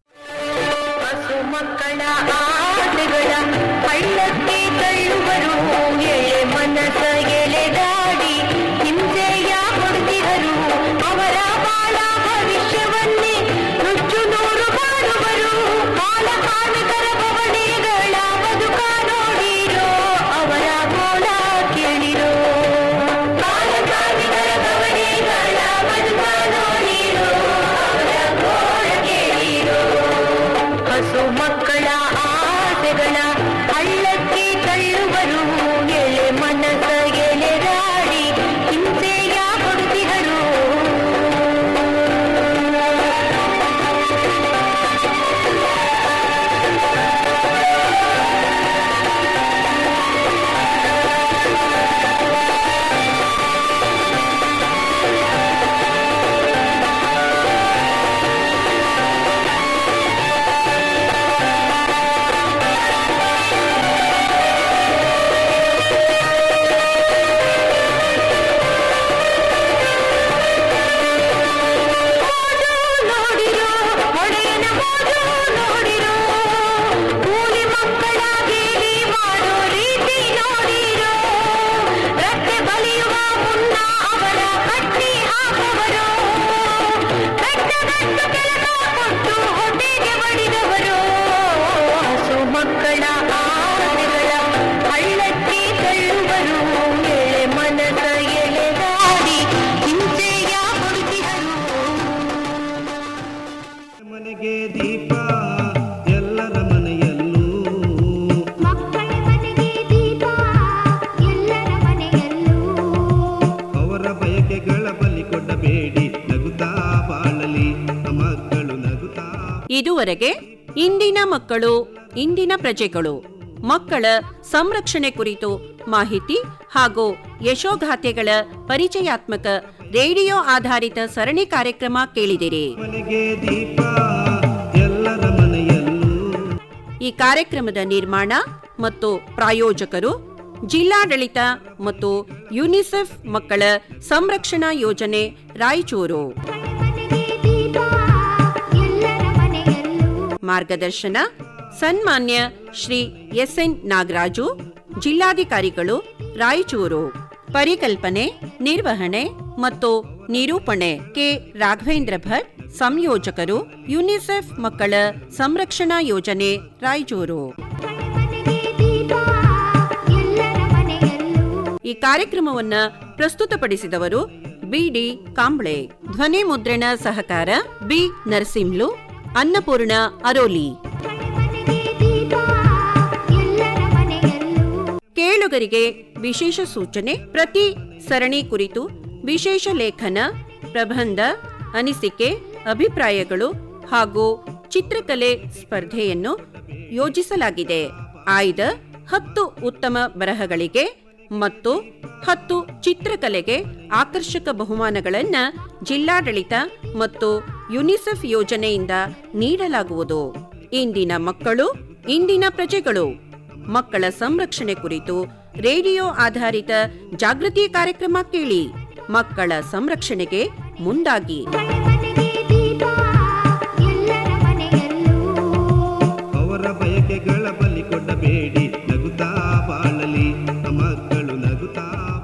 ಹಸು ಮಕ್ಕಳ ಆಸೆಗಳ ಹಳ್ಳಕ್ಕೆ ತಳ್ಳುವರು ಎಳೆ ಮನಸ ಎಳೆದಾಡಿ ಹಿಂಸೆಯ ಕೊಡುತ್ತಿಹರು ಅವರ ಬಾಳ ಭವಿಷ್ಯವನ್ನೇ ನುಚ್ಚು ನೂರು ಮಾಡುವರು ಬಾಲ ಕಾರ್ಮಿಕರ ಬವಣೆಗಳ ಬದುಕ ನೋಡಿರೋ ಅವರ ಗೋಳ ಕೇಳಿರೋ ಬಾಲ ಕಾರ್ಮಿಕರ ಬವಣೆಗಳ ಬದುಕ ನೋಡಿರೋ ಅವರ ಗೋಳ ಕೇಳಿರೋ ಹಸು ಮಕ್ಕಳ ಆಸೆಗಳ ಹಳ್ಳಕ್ಕೆ ತಳ್ಳುವರು ಎಳೆ ಮನಸ ಎಳೆದಾಡಿ ಹಿಂಸೆಯ ಕೊಡುತ್ತಿಹರು ನೋಡಿರೋ ಒಡೆಯನ ಮೋಜು ನೋಡಿರೋ ಕೂಲಿ ಮಕ್ಕಳ ಗೇಲಿ ಮಾಡೋ ರೀತಿ ನೋಡಿರೋ ರಸ್ತೆ ಬಲಿಯುವ ಮುನ್ನ ಅವರ ಕಟ್ಟಿ ಹಾಕುವರು ಕಟ್ಟಗಟ್ಟು ಕೆಲಸ ಕೊಟ್ಟು ಹೊಟ್ಟೆಗೆ ಬಡಿದವರು ಹಸು ಮಕ್ಕಳ ಆಸೆಗಳ ಹಳ್ಳಕ್ಕೆ ತಳ್ಳುವರು ಎಳೆ ಮನಸ ಎಳೆದಾಡಿ ಹಿಂಸೆಯ ಕೊಡುತ್ತಿದ್ದರು ಮನೆಗೆ ದೀಪ ಎಲ್ಲರ ಮನೆಯಲ್ಲೂ ಮಕ್ಕಳ ಮನೆಗೆ ದೀಪ ಎಲ್ಲರ ಮನೆಯಲ್ಲೂ ಅವರ ಬಯಕೆಗಳ ಬಲಿ ಕೊಡಬೇಡಿ ನಗುತ್ತಾ ಬಾಳಲಿ ಮಕ್ಕಳು ನಗುತ್ತಾ ಇದುವರೆಗೆ ಇಂದಿನ ಮಕ್ಕಳು ಇಂದಿನ ಪ್ರಜೆಗಳು ಮಕ್ಕಳ ಸಂರಕ್ಷಣೆ ಕುರಿತು ಮಾಹಿತಿ ಹಾಗೂ ಯಶೋಗಾಥೆಗಳ ಪರಿಚಯಾತ್ಮಕ ರೇಡಿಯೋ ಆಧಾರಿತ ಸರಣಿ ಕಾರ್ಯಕ್ರಮ ಕೇಳಿದಿರಿ ಮನೆಗೆ ದೀಪ ಎಲ್ಲರ ಮನೆಯಲ್ಲೂ ಈ ಕಾರ್ಯಕ್ರಮದ ನಿರ್ಮಾಣ ಮತ್ತು ಪ್ರಾಯೋಜಕರು ಜಿಲ್ಲಾಡಳಿತ ಮತ್ತು ಯುನಿಸೆಫ್ ಮಕ್ಕಳ ಸಂರಕ್ಷಣಾ ಯೋಜನೆ ರಾಯಚೂರು ಮನೆಗೆ ದೀಪ ಎಲ್ಲರ ಮನೆಯಲ್ಲೂ ಮಾರ್ಗದರ್ಶನ ಸನ್ಮಾನ್ಯ ಶ್ರೀ ಎಸ್ ಎನ್ ನಾಗರಾಜು ಜಿಲ್ಲಾಧಿಕಾರಿಗಳು ರಾಯಚೂರು ಪರಿಕಲ್ಪನೆ ನಿರ್ವಹಣೆ ಮತ್ತು ನಿರೂಪಣೆ ಕೆ ರಾಘವೇಂದ್ರ ಭಟ್ ಸಂಯೋಜಕರು ಯುನಿಸೆಫ್ ಮಕ್ಕಳ ಸಂರಕ್ಷಣಾ ಯೋಜನೆ ರಾಯಚೂರು ಮನೆಗೆ ದೀಪ ಎಲ್ಲರ ಮನೆಯಲ್ಲೂ ಈ ಕಾರ್ಯಕ್ರಮವನ್ನ ಪ್ರಸ್ತುತಪಡಿಸಿದವರು ಬಿಡಿ ಕಾಂಬ್ಳೆ ಧ್ವನಿ ಮುದ್ರಣ ಸಹಕಾರ ಬಿ ನರಸಿಂಹ್ಲು ಅನ್ನಪೂರ್ಣ ಅರೋಲಿ ಮನೆಗೆ ದೀಪ ಎಲ್ಲರ ಮನೆಯಲ್ಲೂ ಕೇಳುಗರಿಗೆ ವಿಶೇಷ ಸೂಚನೆ ಪ್ರತಿ ಸರಣಿ ಕುರಿತು ವಿಶೇಷ ಲೇಖನ ಪ್ರಬಂಧ ಅನಿಸಿಕೆ ಅಭಿಪ್ರಾಯಗಳು ಹಾಗೂ ಚಿತ್ರಕಲೆ ಸ್ಪರ್ಧೆಯನ್ನು ಯೋಜಿಸಲಾಗಿದೆ ಆಯ್ದ ಹತ್ತು ಉತ್ತಮ ಬರಹಗಳಿಗೆ ಮತ್ತು ಹತ್ತು ಚಿತ್ರಕಲೆಗೆ ಆಕರ್ಷಕ ಬಹುಮಾನಗಳನ್ನ ಜಿಲ್ಲಾಡಳಿತ ಮತ್ತು ಯುನಿಸೆಫ್ ಯೋಜನೆಯಿಂದ ನೀಡಲಾಗುವುದು ಇಂದಿನ ಮಕ್ಕಳು ಇಂದಿನ ಪ್ರಜೆಗಳು ಮಕ್ಕಳ ಸಂರಕ್ಷಣೆ ಕುರಿತು ರೇಡಿಯೋ ಆಧಾರಿತ ಜಾಗೃತಿ ಕಾರ್ಯಕ್ರಮ ಕೇಳಿ ಮಕ್ಕಳ ಸಂರಕ್ಷಣೆಗೆ ಮುಂದಾಗಿ ಮನೆ ಮನೆಗೆ ದೀಪ ಎಲ್ಲರ ಮನೆಯಲ್ಲೂ ಅವರ ಬಯಕೆಗಳ ಬಲಿ ಕೊಡಬೇಡಿ ನಗುತ್ತಾ ಬಾಳಲಿ ಮಕ್ಕಳು ನಗುತ್ತಾ